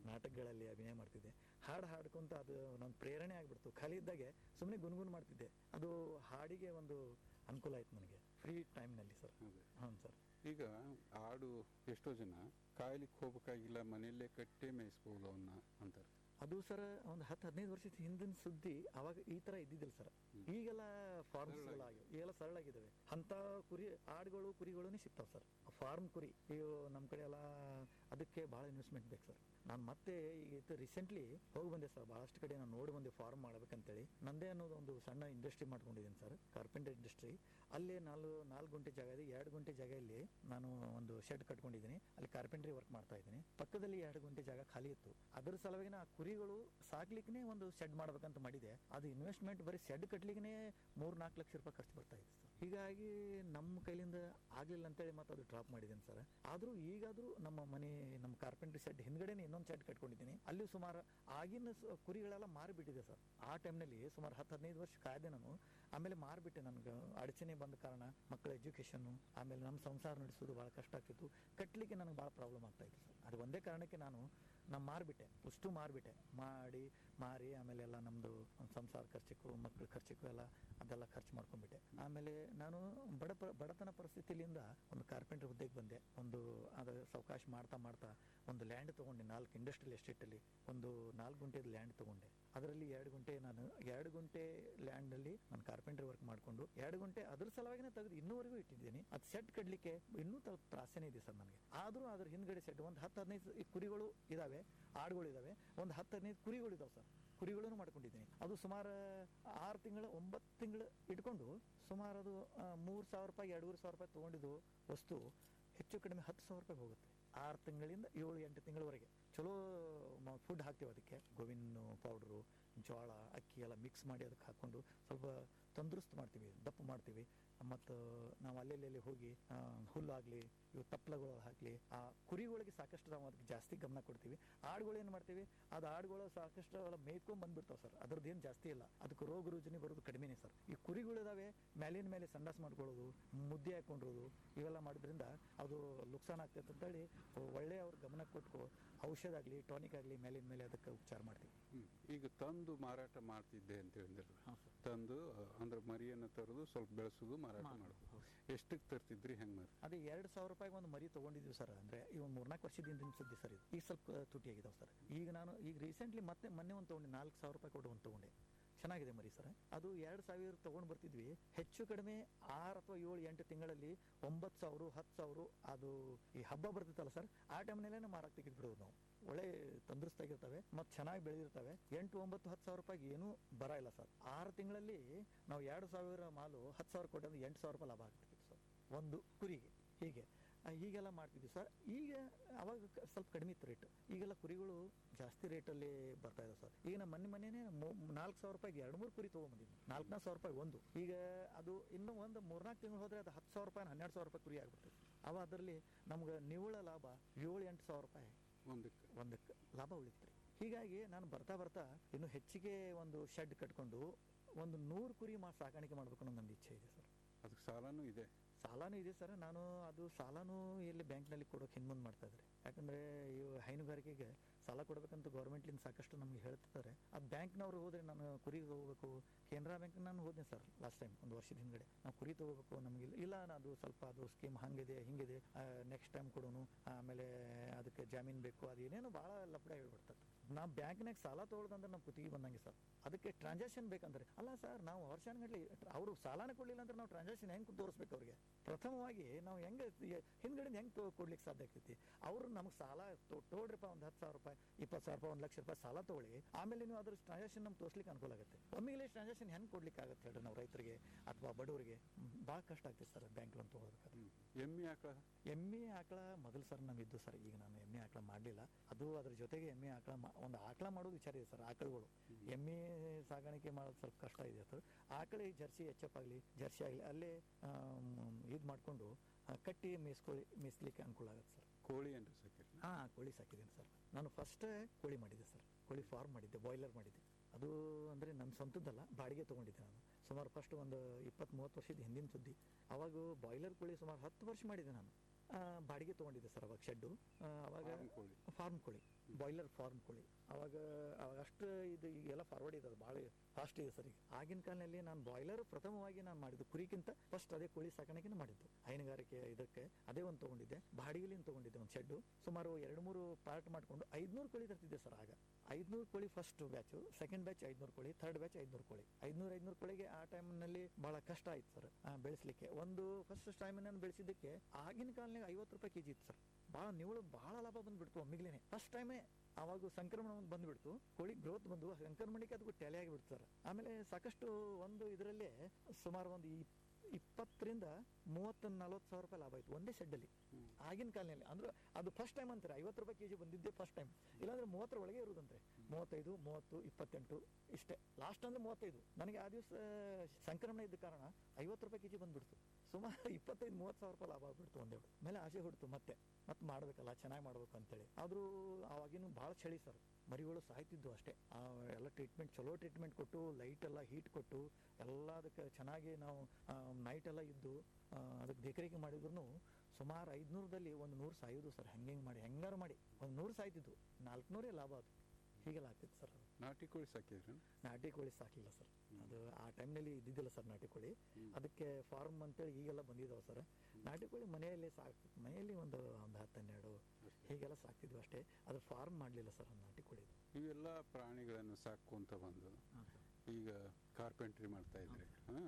ನಾಟಕಗಳಲ್ಲಿ ಅಭಿನಯ ಮಾಡ್ತಿದ್ದೆ ಹಾಡು ಹಾಡ್ಕೊಂತ ಅದು ನನ್ನ ಪ್ರೇರಣೆ ಆಗ್ಬಿಡ್ತು ಖಾಲಿ ಇದ್ದಾಗೆ ಸುಮ್ಮನೆ ಗುನ್ಗುನ್ ಮಾಡ್ತಿದ್ದೆ ಅದು ಹಾಡಿಗೆ ಒಂದು ಅನುಕೂಲ ಆಯ್ತು ನನಗೆ ಫ್ರೀ ಟೈಮ್ನಲ್ಲಿ ಸರ್ ಅದೇ ಹ್ಞೂ ಸರ್ ಈಗ ಆಡು ಎಷ್ಟೋ ಜನ ಕಾಯ್ಲಿಕ್ಕೆ ಹೋಗ್ಬೇಕಾಗಿಲ್ಲ ಮನೆಯಲ್ಲೇ ಕಟ್ಟೆ ಮೇಯಿಸ್ಬೋದು ಅವನ್ನ ಅಂತಾರೆ ಅದು ಸರ್ ಒಂದು ಹತ್ತು ಹದಿನೈದು ವರ್ಷದ ಹಿಂದಿನ ಸುದ್ದಿ ಅವಾಗ ಈ ತರ ಇದ್ದಿದ್ದಿಲ್ಲ ಸರ್ ಈಗೆಲ್ಲ ಫಾರ್ಮ್ಸ್ ಸರಳ ಎಲ್ಲ ಆಗಿವೆ ಈಗೆಲ್ಲ ಸರಳ ಆಗಿದ್ದಾವೆ ಅಂತ ಕುರಿ ಆಡುಗಳು ಕುರಿಗಳೂ ಸಿಗ್ತಾವ ಸರ್ ಫಾರ್ಮ್ ಕುರಿ ಇವು ನಮ್ಮ ಕಡೆ ಎಲ್ಲ ಅದಕ್ಕೆ ಭಾಳ ಇನ್ವೆಸ್ಟ್ಮೆಂಟ್ ಬೇಕು ಸರ್ ನಾನು ಮತ್ತೆ ಈಗ ಇದು ರೀಸೆಂಟ್ಲಿ ಹೋಗಿ ಬಂದೆ ಸರ್ ಭಾಳಷ್ಟು ಕಡೆ ನಾನು ನೋಡಿ ಬಂದೆ ಫಾರ್ಮ್ ಮಾಡ್ಬೇಕಂತೇಳಿ ನಂದೇ ಅನ್ನೋದು ಒಂದು ಸಣ್ಣ ಇಂಡಸ್ಟ್ರಿ ಮಾಡ್ಕೊಂಡಿದ್ದೀನಿ ಸರ್ ಕಾರ್ಪೆಂಟರ್ ಇಂಡಸ್ಟ್ರಿ ಅಲ್ಲೇ ನಾಲ್ಕು ನಾಲ್ಕು ಗುಂಟೆ ಜಾಗ ಇದೆ ಎರಡು ಗುಂಟೆ ಜಾಗದಲ್ಲಿ ನಾನು ಒಂದು ಶೆಡ್ ಕಟ್ಕೊಂಡಿದ್ದೀನಿ ಅಲ್ಲಿ ಕಾರ್ಪೆಂಟ್ರಿ ವರ್ಕ್ ಮಾಡ್ತಾ ಇದ್ದೀನಿ ಪಕ್ಕದಲ್ಲಿ ಎರಡು ಗುಂಟೆ ಜಾಗ ಖಾಲಿ ಇತ್ತು ಅದ್ರ ಸಲುವಾಗಿ ನಾ ಕುರಿಗಳು ಸಾಕ್ಲಿಕ್ಕೆ ಒಂದು ಶೆಡ್ ಮಾಡ್ಬೇಕಂತ ಮಾಡಿದೆ ಅದು ಇನ್ವೆಸ್ಟ್ಮೆಂಟ್ ಬರೀ ಶೆಡ್ ಕಟ್ಲಿಕ್ಕೆ ಮೂರ್ ನಾಲ್ಕು ಲಕ್ಷ ರೂಪಾಯಿ ಖರ್ಚು ಬರ್ತಾ ಇದೆ ಸರ್ ಹೀಗಾಗಿ ನಮ್ಮ ಕೈಲಿಂದ ಆಗ್ಲಿಲ್ಲ ಅಂತೇಳಿ ಮತ್ತೆ ಅದು ಡ್ರಾಪ್ ಮಾಡಿದ್ದೀನಿ ಸರ್ ಆದ್ರೂ ಈಗಾದ್ರೂ ನಮ್ಮ ಮನೆ ನಮ್ಮ ಕಾರ್ಪೆಂಟ್ರಿ ಶೆಡ್ ಹಿಂದ್ಗಡೆನೆ ಇನ್ನೊಂದು ಶೆಡ್ ಕಟ್ಕೊಂಡಿದ್ದೀನಿ ಅಲ್ಲಿ ಸುಮಾರು ಆಗಿನ ಸ- ಕುರಿಗಳೆಲ್ಲ ಮಾರಿಬಿಟ್ಟಿದೆ ಸರ್ ಆ ಟೈಮ್ನಲ್ಲಿ ಸುಮಾರು ಹತ್ತು ಹದಿನೈದು ವರ್ಷ ಕಾಯ್ದೆ ನಾನು ಆಮೇಲೆ ಮಾರ್ಬಿಟ್ಟೆ ನನಗೆ ಅಡಚಣೆ ಬಂದ ಕಾರಣ ಮಕ್ಕಳ ಎಜುಕೇಷನ್ನು ಆಮೇಲೆ ನಮ್ಮ ಸಂಸಾರ ನಡೆಸೋದು ಭಾಳ ಕಷ್ಟ ಆಗ್ತಿತ್ತು ಕಟ್ಟಲಿಕ್ಕೆ ನನಗೆ ಭಾಳ ಪ್ರಾಬ್ಲಮ್ ಆಗ್ತಾ ಇತ್ತು ಸರ್ ಅದು ಒಂದೇ ಕಾರಣಕ್ಕೆ ನಾನು ನಾನು ಮಾರ್ಬಿಟ್ಟೆ ಅಷ್ಟು ಮಾರ್ಬಿಟ್ಟೆ ಮಾಡಿ ಮಾರಿ ಆಮೇಲೆ ಎಲ್ಲ ನಮ್ಮದು ಸಂಸಾರ ಖರ್ಚಿಗೂ ಮಕ್ಕಳ ಖರ್ಚಿಗೂ ಎಲ್ಲ ಅದೆಲ್ಲ ಖರ್ಚು ಮಾಡ್ಕೊಂಡ್ಬಿಟ್ಟೆ ಆಮೇಲೆ ನಾನು ಬಡ ಪ- ಬಡತನ ಪರಿಸ್ಥಿತಿಲಿಂದ ಒಂದು ಕಾರ್ಪೆಂಟರ್ ಹುದ್ದೆಗೆ ಬಂದೆ ಒಂದು ಅದು ಸಾವಕಾಶ ಮಾಡ್ತಾ ಮಾಡ್ತಾ ಒಂದು ಲ್ಯಾಂಡ್ ತೊಗೊಂಡೆ ನಾಲ್ಕು ಇಂಡಸ್ಟ್ರಿಯಲ್ ಎಸ್ಟೇಟಲ್ಲಿ ಒಂದು ನಾಲ್ಕು ಗುಂಟೆದ ಲ್ಯಾಂಡ್ ತೊಗೊಂಡೆ ಅದರಲ್ಲಿ ಎರಡು ಗುಂಟೆ ನಾನು ಎರಡು ಗುಂಟೆ ಲ್ಯಾಂಡಲ್ಲಿ ನಾನು ಕಾರ್ಪೆಂಟರ್ ವರ್ಕ್ ಮಾಡಿಕೊಂಡು ಎರಡು ಗುಂಟೆ ಅದ್ರ ಸಲುವಾಗಿನೇ ತೆಗೆದು ಇನ್ನೂವರೆಗೂ ಇಟ್ಟಿದ್ದೀನಿ ಅದು ಸೆಟ್ ಕಡ್ಲಿಕ್ಕೆ ಇನ್ನೂ ತ ತ್ರಾಸನೇ ಇದೆ ಸರ್ ನನಗೆ ಆದರೂ ಅದ್ರ ಹಿಂದ್ಗಡೆ ಸೆಟ್ ಒಂದು ಹತ್ತು ಹದಿನೈದು ಈ ಕುರಿಗಳು ಇದಾವೆ ಆಡುಗಳು ಇದಾವೆ ಒಂದು ಹತ್ತು ಹದಿನೈದು ಕುರಿಗಳು ಇದಾವೆ ಸರ್ ಕುರಿಗಳನ್ನು ಮಾಡ್ಕೊಂಡಿದ್ದೀನಿ ಅದು ಸುಮಾರು ಆರು ತಿಂಗಳು ಒಂಬತ್ತು ತಿಂಗಳು ಇಟ್ಕೊಂಡು ಸುಮಾರು ಅದು ಮೂರು ಸಾವಿರ ರೂಪಾಯಿ ಎರಡೂವರೆ ಸಾವಿರ ರೂಪಾಯಿ ತೊಗೊಂಡಿದ್ದು ವಸ್ತು ಹೆಚ್ಚು ಕಡಿಮೆ ಹತ್ತು ಸಾವಿರ ರೂಪಾಯಿ ಹೋಗುತ್ತೆ ಆರು ತಿಂಗಳಿಂದ ಏಳು ಎಂಟು ತಿಂಗಳವರೆಗೆ ಚಲೋ ಫುಡ್ ಹಾಕ್ತೀವಿ ಅದಕ್ಕೆ ಗೋವಿನ ಪೌಡ್ರು ಜೋಳ ಅಕ್ಕಿ ಎಲ್ಲ ಮಿಕ್ಸ್ ಮಾಡಿ ಅದಕ್ಕೆ ಹಾಕ್ಕೊಂಡು ಸ್ವಲ್ಪ ತಂದರುಸ್ತು ಮಾಡ್ತೀವಿ ದಪ್ಪ ಮಾಡ್ತೀವಿ ಮತ್ತು ನಾವು ಅಲ್ಲೆಲ್ಲಿ ಹೋಗಿ ಆ, ಹುಲ್ಲಾಗ್ಲಿ ಇವು ತಪ್ಪಲಗಳು ಹಾಕ್ಲಿ ಆ ಕುರಿಗಳಿಗೆ ಸಾಕಷ್ಟು ನಾವು ಅದಕ್ಕೆ ಜಾಸ್ತಿ ಗಮನ ಕೊಡ್ತೀವಿ ಆಡುಗಳು ಏನು ಮಾಡ್ತೀವಿ ಅದು ಆಡುಗಳು ಸಾಕಷ್ಟು ಎಲ್ಲ ಮೇಯ್ಕೊಂಡ್ ಬಂದ್ಬಿಡ್ತಾವೆ ಸರ್ ಅದ್ರದ್ದು ಏನು ಜಾಸ್ತಿ ಇಲ್ಲ ಅದಕ್ಕೆ ರೋಗ ರುಜಿನಿ ಬರೋದು ಕಡಿಮೆನೇ ಸರ್ ಈ ಕುರಿಗಳಿದಾವೆ ಮೇಲಿನ ಮೇಲೆ ಸಂಡಾಸ್ ಮಾಡ್ಕೊಳ್ಳೋದು ಮುದ್ದೆ ಹಾಕೊಂಡಿರೋದು ಇವೆಲ್ಲ ಮಾಡೋದ್ರಿಂದ ಅದು ನುಕ್ಸಾನ್ ಆಗ್ತೈತೆ ಅಂತೇಳಿ ಒಳ್ಳೆ ಅವ್ರ ಗಮನ ಕೊಟ್ಟು ಔಷಧ ಆಗಲಿ ಟಾನಿಕ್ ಆಗಲಿ ಮೇಲಿನ ಮೇಲೆ ಅದಕ್ಕೆ ಉಪಚಾರ ಮಾಡ್ತೀವಿ ಹ್ಮ್. ಈಗ ತಂದು ಮಾರಾಟ ಮಾಡ್ತಿದ್ದೆ ಅಂತ ಹೇಳಿದ್ರಲ್ಲ ಹಾಂ ಸರ್ ತಂದು ಅ, ಅಂದ್ರೆ ಮರಿಯನ್ನು ತರೋದು ಸ್ವಲ್ಪ ಬೆಳೆಸೋದು ಮಾರಾಟ ಮಾ- ಮಾಡೋದು ಹೌದು. ಎಷ್ಟಕ್ಕೆ ತರ್ತಿದ್ರಿ ಹೆಂಗ್ ಮಾರಿ ಅದೇ ಎರಡು ಸಾವಿರ ರೂಪಾಯಿಗೆ ಒಂದು ಮರಿ ತೊಗೊಂಡಿದ್ವಿ ಸರ್ ಅಂದರೆ ಈ ಒಂದು ಮೂರ್ನಾಲ್ಕು ವರ್ಷದ ಹಿಂದಿನ ಸುದ್ದಿ ಸರ್ ಇದು ಈಗ ಸ್ವಲ್ಪ ತುಟಿಯಾಗಿದ್ದಾವೆ ಸರ್ ಈಗ ನಾನು ಈಗ ರೀಸೆಂಟ್ಲಿ ಮತ್ತೆ ಮೊನ್ನೆ ಒಂದು ತೊಗೊಂಡೆ ನಾಲ್ಕು ಸಾವಿರ ರೂಪಾಯಿ ಕೊಟ್ಟು ಒಂದು ತೊಗೊಂಡೆ ಚೆನ್ನಾಗಿದೆ ಮರಿ ಸರ್ ಅದು ಎರಡು ಸಾವಿರ ತೊಗೊಂಡು ಬರ್ತಿದ್ವಿ ಹೆಚ್ಚು ಕಡಿಮೆ ಆರು ಅಥವಾ ಏಳು ಎಂಟು ತಿಂಗಳಲ್ಲಿ ಒಂಬತ್ತು ಸಾವಿರ ಹತ್ತು ಸಾವಿರ ಅದು ಈ ಹಬ್ಬ ಬರ್ತಿತ್ತಲ್ಲ ಸರ್ ಆ ಟೈಮ್ನಲ್ಲೇ ಮಾರಕ್ಕೆ ತೆಗೆದ್ಬಿಡೋದು ನಾವು ಒಳ್ಳೆ ತಂದೃಷ್ಟಾಗಿರ್ತವೆ ಮತ್ತು ಚೆನ್ನಾಗಿ ಬೆಳೆದಿರ್ತವೆ ಎಂಟು ಒಂಬತ್ತು ಹತ್ತು ಸಾವಿರ ರೂಪಾಯಿಗೆ ಏನೂ ಬರ ಇಲ್ಲ ಸರ್ ಆರು ತಿಂಗಳಲ್ಲಿ ನಾವು ಎರಡು ಸಾವಿರ ಮಾಲು ಹತ್ತು ಸಾವಿರ ಕೊಟ್ಟಂದ್ರೆ ಎಂಟು ಸಾವಿರ ರೂಪಾಯಿ ಲಾಭ ಆಗ್ತಿತ್ತು ಸರ್ ಒಂದು ಕುರಿಗೆ ಹೀಗೆ ಆ, ಹೀಗೆಲ್ಲ ಮಾಡ್ತಿದ್ವಿ ಸರ್ ಈಗ ಅವಾಗ ಕ- ಸ್ವಲ್ಪ ಕಡಿಮೆ ಇತ್ತು ರೇಟ್ ಈಗೆಲ್ಲ ಕುರಿಗಳು ಜಾಸ್ತಿ ರೇಟಲ್ಲಿ ಬರ್ತಾ ಇದೆ ಸರ್ ಈಗ ನಮ್ಮ ಮನೆ ಮನೆನೇ ನಾಲ್ಕು ಸಾವಿರ ರೂಪಾಯಿಗೆ ಎರಡು ಮೂರು ಕುರಿ ತೊಗೊಂಬಂದಿದ್ವಿ ನಾಲ್ಕು ನಾಲ್ಕು ಸಾವಿರ ರೂಪಾಯಿ ಒಂದು ಈಗ ಅದು ಇನ್ನೂ ಒಂದು ಮೂರ್ನಾಲ್ಕು ತಿಂಗಳು ಹೋದ್ರೆ ಅದು ಹತ್ತು ಸಾವಿರ ರೂಪಾಯಿ ಹನ್ನೆರಡು ಸಾವಿರ ರೂಪಾಯಿ ಕುರಿ ಆಗ್ಬಿಡ್ತದೆ ಅವ ಅದರಲ್ಲಿ ನಮ್ಗೆ ನಿವ್ವಳ ಲಾಭ ಏಳು ಎಂಟು ಸಾವಿರ ರೂಪಾಯಿ ಒಂದಕ್ಕೆ ಒಂದಕ್ಕೆ ಲಾಭ ಉಳಿತ್ರಿ ಹೀಗಾಗಿ ನಾನು ಬರ್ತಾ ಬರ್ತಾ ಇನ್ನು ಹೆಚ್ಚಿಗೆ ಒಂದು ಶೆಡ್ ಕಟ್ಕೊಂಡು ಒಂದು ನೂರು ಕುರಿ ಮಾ ಸಾಕಾಣಿಕೆ ಮಾಡ್ಬೇಕು ಅನ್ನೋ ನನ್ನ ಇಚ್ಛೆ ಇದೆ ಸರ್ ಅದಕ್ಕೆ ಸಾಲನೂ ಇದೆ ಸಾಲನೂ ಇದೆ ಸರ್ ನಾನು ಅದು ಸಾಲನೂ ಇಲ್ಲಿ ಬ್ಯಾಂಕ್ನಲ್ಲಿ ಕೊಡೋಕೆ ಹಿಂದ್ಮುಂದ್ ಮಾಡ್ತಾ ಇದ್ದಾರೆ ಯಾಕಂದ್ರೆ ಇವು ಹೈನುಗಾರಿಕೆಗೆ ಸಾಲ ಕೊಡಬೇಕಂತ ಗೌರ್ಮೆಂಟ್ಲಿಂದ ಸಾಕಷ್ಟು ನಮ್ಗೆ ಹೇಳ್ತಿದ್ದಾರೆ ಅದು ಬ್ಯಾಂಕ್ನವ್ರು ಹೋದ್ರೆ ನಾನು ಕುರಿ ಹೋಗ್ಬೇಕು ಕೆನರಾ ಬ್ಯಾಂಕ್ ನಾನು ಹೋದೆ ಸರ್ ಲಾಸ್ಟ್ ಟೈಮ್ ಒಂದು ವರ್ಷದ ಹಿಂದ್ಗಡೆ ನಾವು ಕುರಿ ತಗೋಬೇಕು ನಮಗೆ ಇಲ್ಲ ನಾನು ಅದು ಸ್ವಲ್ಪ ಅದು ಸ್ಕೀಮ್ ಹಂಗಿದೆ ಹಿಂಗಿದೆ ನೆಕ್ಸ್ಟ್ ಟೈಮ್ ಕೊಡೋನು ಆಮೇಲೆ ಅದಕ್ಕೆ ಜಾಮೀನು ಬೇಕು ಅದು ಏನೇನೋ ಭಾಳ ಲಪಡ ಹೇಳ್ಬಿಡ್ತಾರೆ ನಾವು ಬ್ಯಾಂಕ್ನಾಗ ಸಾಲ ತೊಗೊಳ್ದಂದ್ರೆ ನಮ್ಮ ಕುತ್ತಿಗೆ ಬಂದಂಗೆ ಸರ್ ಅದಕ್ಕೆ ಟ್ರಾನ್ಸಾಕ್ಷನ್ ಬೇಕಂದ್ರೆ ಅಲ್ಲ ಸರ್ ನಾವು ವರ್ಷಾನ್ಗಟ್ಲೆ ಅವರು ಸಾಲನ ಕೊಡ್ಲಿಲ್ಲ ಅಂದ್ರೆ ನಾವು ಟ್ರಾನ್ಸಾಕ್ಷನ್ ಹೆಂಗೆ ತೋರಿಸ್ಬೇಕು ಅವ್ರಿಗೆ ಪ್ರಥಮವಾಗಿ ನಾವು ಹೆಂಗೆ ಹಿಂದ್ಗಡೆ ಹೆಂಗೆ ಕೊಡ್ಲಿಕ್ಕೆ ಸಾಧ್ಯ ಆಗ್ತೈತಿ ಅವರು ನಮ್ಗೆ ಸಾಲ ತೊ- ತಗೊಳ್ರಿಪ್ಪ ಒಂದು ಹತ್ತು ಸಾವಿರ ರೂಪಾಯಿ ಇಪ್ಪತ್ತು ಸಾವಿರ ರೂಪಾಯಿ ಒಂದು ಲಕ್ಷ ರೂಪಾಯಿ ಸಾಲ ತಗೊಳ್ಳಿ ಆಮೇಲೆ ನೀವು ಅದ್ರ ಟ್ರಾನ್ಸಾಕ್ಷನ್ ನಮ್ಗೆ ತೋರಿಸ್ಲಿಕ್ಕೆ ಅನುಕೂಲ ಆಗುತ್ತೆ ಒಮ್ಮೆಗೆ ಟ್ರಾನ್ಸಾಕ್ಷನ್ ಹೆಂಗೆ ಕೊಡ್ಲಿಕ್ಕೆ ಆಗುತ್ತೆ ಹೇಳ್ರಿ ನಾವು ರೈತರಿಗೆ ಅಥವಾ ಬಡವರಿಗೆ ಭಾಳ ಕಷ್ಟ ಆಗ್ತೈತೆ ಸರ್ ಬ್ಯಾಂಕ್ ಲೋನ್ ತೊಗೊಳ್ಬೇಕಾದ್ರೆ ಹ್ಮ್. ಎಮ್ಮೆ ಆಕಳ ಎಮ್ಮೆ ಆಕಳ ಮೊದಲು ಸರ್ ನಾವು ಇದ್ದು ಸರ್ ಈಗ ನಾನು ಎಮ್ಮೆ ಆಕಳ ಮಾಡಲಿಲ್ಲ ಅದು ಅದ್ರ ಜೊತೆಗೆ ಎಮ್ಮೆ ಆಕಳ ಮಾ- ಒಂದು ಆಕಳ ಮಾಡೋದು ವಿಚಾರ ಇದೆ ಸರ್ ಆಕಳುಗಳು ಎಮ್ಮೆ ಸಾಗಾಣಿಕೆ ಮಾಡೋದು ಸ್ವಲ್ಪ ಕಷ್ಟ ಇದೆ ಸರ್ ಆಕಳಿ ಜರ್ಸಿ ಎಚ್ ಎಫ್ ಆಗಲಿ ಜರ್ಸಿ ಆಗಲಿ ಅಲ್ಲೇ ಇದು ಮಾಡಿಕೊಂಡು ಕಟ್ಟಿ ಮೇಯಿಸ್ಕೊಳ್ಳಿ ಮೇಯಿಸ್ಲಿಕ್ಕೆ ಅನುಕೂಲ ಆಗುತ್ತೆ ಸರ್ ಕೋಳಿ ಏನ್ರಿ ಸಾಕಿರಿ ಹಾಂ ಕೋಳಿ ಸಾಕಿದ್ದೀನಿ ಸರ್ ನಾನು ಫಸ್ಟ್ ಕೋಳಿ ಮಾಡಿದ್ದೆ ಸರ್ ಕೋಳಿ ಫಾರ್ಮ್ ಮಾಡಿದ್ದೆ ಬಾಯ್ಲರ್ ಮಾಡಿದ್ದೆ ಅದು ಅಂದರೆ ನನ್ನ ಸ್ವಂತದ್ದಲ್ಲ ಬಾಡಿಗೆ ತೊಗೊಂಡಿದ್ದೆ ನಾನು ಸುಮಾರು ಫಸ್ಟ್ ಒಂದು ಇಪ್ಪತ್ತು ಮೂವತ್ತು ವರ್ಷದ ಹಿಂದಿನ ಸುದ್ದಿ ಅವಾಗ ಬಾಯ್ಲರ್ ಕೋಳಿ ಸುಮಾರು ಹತ್ತು ವರ್ಷ ಮಾಡಿದ್ದೆ ನಾನು ಆ, ಬಾಡಿಗೆ ತೊಗೊಂಡಿದ್ದೆ ಸರ್ ಅವಾಗ ಶೆಡ್ಡು ಅವಾಗ ಫಾರ್ಮ್ ಕೋಳಿ ಫಾರ್ಮ್ ಕೋಳಿ ಬಾಯ್ಲರ್ ಫಾರ್ಮ್ ಕೋಳಿ ಅವಾಗ ಅವಾಗ ಅಷ್ಟು ಇದು ಈಗೆಲ್ಲ ಫಾರ್ವರ್ಡ್ ಇದೆ ಭಾಳ ಫಾಸ್ಟ್ ಇದೆ ಸರ್ ಈಗ ಆಗಿನ ಕಾಲದಲ್ಲಿ ನಾನು ಬಾಯ್ಲರ್ ಪ್ರಥಮವಾಗಿ ನಾನು ಮಾಡಿದ್ದು ಕುರಿಗಿಂತ ಫಸ್ಟ್ ಅದೇ ಕೋಳಿ ಸಾಕಾಣಿಕೆನ ಮಾಡಿದ್ದು ಹೈನುಗಾರಿಕೆ ಇದಕ್ಕೆ ಅದೇ ಒಂದು ತಗೊಂಡಿದ್ದೆ ಬಾಡಿಗೆಲಿಂದ ತಗೊಂಡಿದ್ದೆ ಒಂದು ಶೆಡ್ಡು ಸುಮಾರು ಎರಡು ಮೂರು ಪಾರ್ಟ್ ಮಾಡ್ಕೊಂಡು ಐದ್ನೂರು ಕೋಳಿ ತರ್ತಿದ್ದೆ ಸರ್ ಆಗ ಐದ್ನೂರು ಕೋಳಿ ಫಸ್ಟ್ ಬ್ಯಾಚು ಸೆಕೆಂಡ್ ಬ್ಯಾಚ್ ಐದ್ನೂರು ಕೋಳಿ ಥರ್ಡ್ ಬ್ಯಾಚ್ ಐದ್ನೂರು ಕೋಳಿ ಐದ್ನೂರು ಐದ್ನೂರು ಕೋಳಿಗೆ ಆ ಟೈಮ್ನಲ್ಲಿ ಬಹಳ ಕಷ್ಟ ಆಯ್ತು ಸರ್ ಬೆಳೆಸಲಿಕ್ಕೆ ಒಂದು ಫಸ್ಟ್ ಟೈಮ್ ನಾನು ಬೆಳೆಸಿದ್ದಕ್ಕೆ ಆಗಿನ ಕಾಲನಾಗ ಐವತ್ತು ರೂಪಾಯಿ ಕೆಜಿ ಇತ್ತು ಸರ್ ಭಾಳ ನಿವಳು ಭಾಳ ಲಾಭ ಬಂದ್ಬಿಡ್ತು ಒಮ್ಮಿಗ್ಲೇನೆ ಫಸ್ಟ್ ಟೈಮೇ ಅವಾಗ ಸಂಕ್ರಮಣ ಒಂದು ಬಂದ್ಬಿಡ್ತು ಕೋಳಿ ಗ್ರೋತ್ ಬಂದು ಸಂಕ್ರಮಣಕ್ಕೆ ಅದಕ್ಕೆ ಟೆಲೆ ಆಗಿಬಿಡ್ತು ಸರ್ ಆಮೇಲೆ ಸಾಕಷ್ಟು ಒಂದು ಇದರಲ್ಲೇ ಸುಮಾರು ಒಂದು ಇಪ್- ಇಪ್ಪತ್ತರಿಂದ ಮೂವತ್ತ ನಲ್ವತ್ತು ಸಾವಿರ ರೂಪಾಯಿ ಲಾಭ ಆಯ್ತು ಒಂದೇ ಶೆಡ್ಡಲ್ಲಿ ಆಗಿನ ಕಾಲದಲ್ಲಿ ಅಂದ್ರೆ ಅದು ಫಸ್ಟ್ ಟೈಮ್ ಅಂತಾರೆ ಐವತ್ತು ರೂಪಾಯಿ ಕೆಜಿ ಬಂದಿದ್ದೆ ಫಸ್ಟ್ ಟೈಮ್ ಇಲ್ಲಾಂದ್ರೆ ಮೂವತ್ತರ ಒಳಗೆ ಇರುದಂತೆ ಮೂವತ್ತೈದು ಮೂವತ್ತು ಇಪ್ಪತ್ತೆಂಟು ಇಷ್ಟೇ ಲಾಸ್ಟ್ ಅಂದ್ರೆ ಮೂವತ್ತೈದು ನನಗೆ ಆ ದಿವಸ ಸಂಕ್ರಮಣ ಇದ್ದ ಕಾರಣ ಐವತ್ತು ರೂಪಾಯಿ ಕೆಜಿ ಬಂದ್ಬಿಡ್ತು ಸುಮಾರು ಇಪ್ಪತ್ತೈದು ಮೂವತ್ತು ಸಾವಿರ ರೂಪಾಯಿ ಲಾಭ ಆಗ್ಬಿಡ್ತು ಒಂದೇ ಮೇಲೆ ಆಸೆ ಹುಡ್ತು ಮತ್ತೆ ಮತ್ತೆ ಮಾಡ್ಬೇಕಲ್ಲ ಚೆನ್ನಾಗಿ ಮಾಡ್ಬೇಕು ಅಂತೇಳಿ ಆದ್ರೂ ಅವಾಗಿನ ಭಾಳ ಚಳಿ ಸರ್ ಮರಿಗಳು ಸಾಯ್ತಿದ್ವು ಅಷ್ಟೇ ಆ ಎಲ್ಲ ಟ್ರೀಟ್ಮೆಂಟ್ ಚಲೋ ಟ್ರೀಟ್ಮೆಂಟ್ ಕೊಟ್ಟು ಲೈಟ್ ಎಲ್ಲ ಹೀಟ್ ಕೊಟ್ಟು ಎಲ್ಲ ಅದಕ್ಕೆ ಚೆನ್ನಾಗಿ ನಾವು ನೈಟ್ ಎಲ್ಲ ಇದ್ದು ಆ, ಅದಕ್ಕೆ ದೇಕರಿಕೆ ಮಾಡಿದ್ರು ಸುಮಾರು ಐದ್ನೂರದಲ್ಲಿ ಒಂದು ನೂರು ಸಾಯೋದು ಸರ್ ಹೆಂಗೆ ಮಾಡಿ ಹೆಂಗಾರು ಮಾಡಿ ಒಂದು ನೂರು ಸಾಯ್ತಿದ್ವು ನಾಲ್ಕುನೂರೇ ಲಾಭ ಅದು ಹೀಗೆಲ್ಲ ಆಗ್ತಿತ್ತು ಸರ್ ಅದು ನಾಟಿ ಕೋಳಿ ಸಾಕಿದ್ರಿ ನಾಟಿ ಕೋಳಿ ಸಾಕಿಲ್ಲ ಸರ್ ಅದು ಆ ಟೈಮ್ನಲ್ಲಿ ಇದ್ದಿದ್ದಿಲ್ಲ ಸರ್ ನಾಟಿ ಕೋಳಿ ಅದಕ್ಕೆ ಫಾರ್ಮ್ ಅಂತೇಳಿ ಈಗೆಲ್ಲ ಬಂದಿದಾವೆ ಸರ್ ನಾಟಿ ಕೋಳಿ ಮನೆಯಲ್ಲೇ ಸಾಕ್ ಮನೆಯಲ್ಲಿ ಒಂದು ಒಂದು ಹತ್ತು ಹನ್ನೆರಡು ಹೀಗೆಲ್ಲ ಸಾಕ್ತಿದ್ವಿ ಅಷ್ಟೇ ಅದು ಫಾರ್ಮ್ ಮಾಡಲಿಲ್ಲ ಸರ್ ನಾಟಿ ಕೋಳಿ ಇವೆಲ್ಲ ಪ್ರಾಣಿಗಳನ್ನು ಸಾಕೊಂತ ಬಂದು ಈಗ ಕಾರ್ಪೆಂಟ್ರಿ ಮಾಡ್ತಾ ಇದ್ರಿ ಹಾ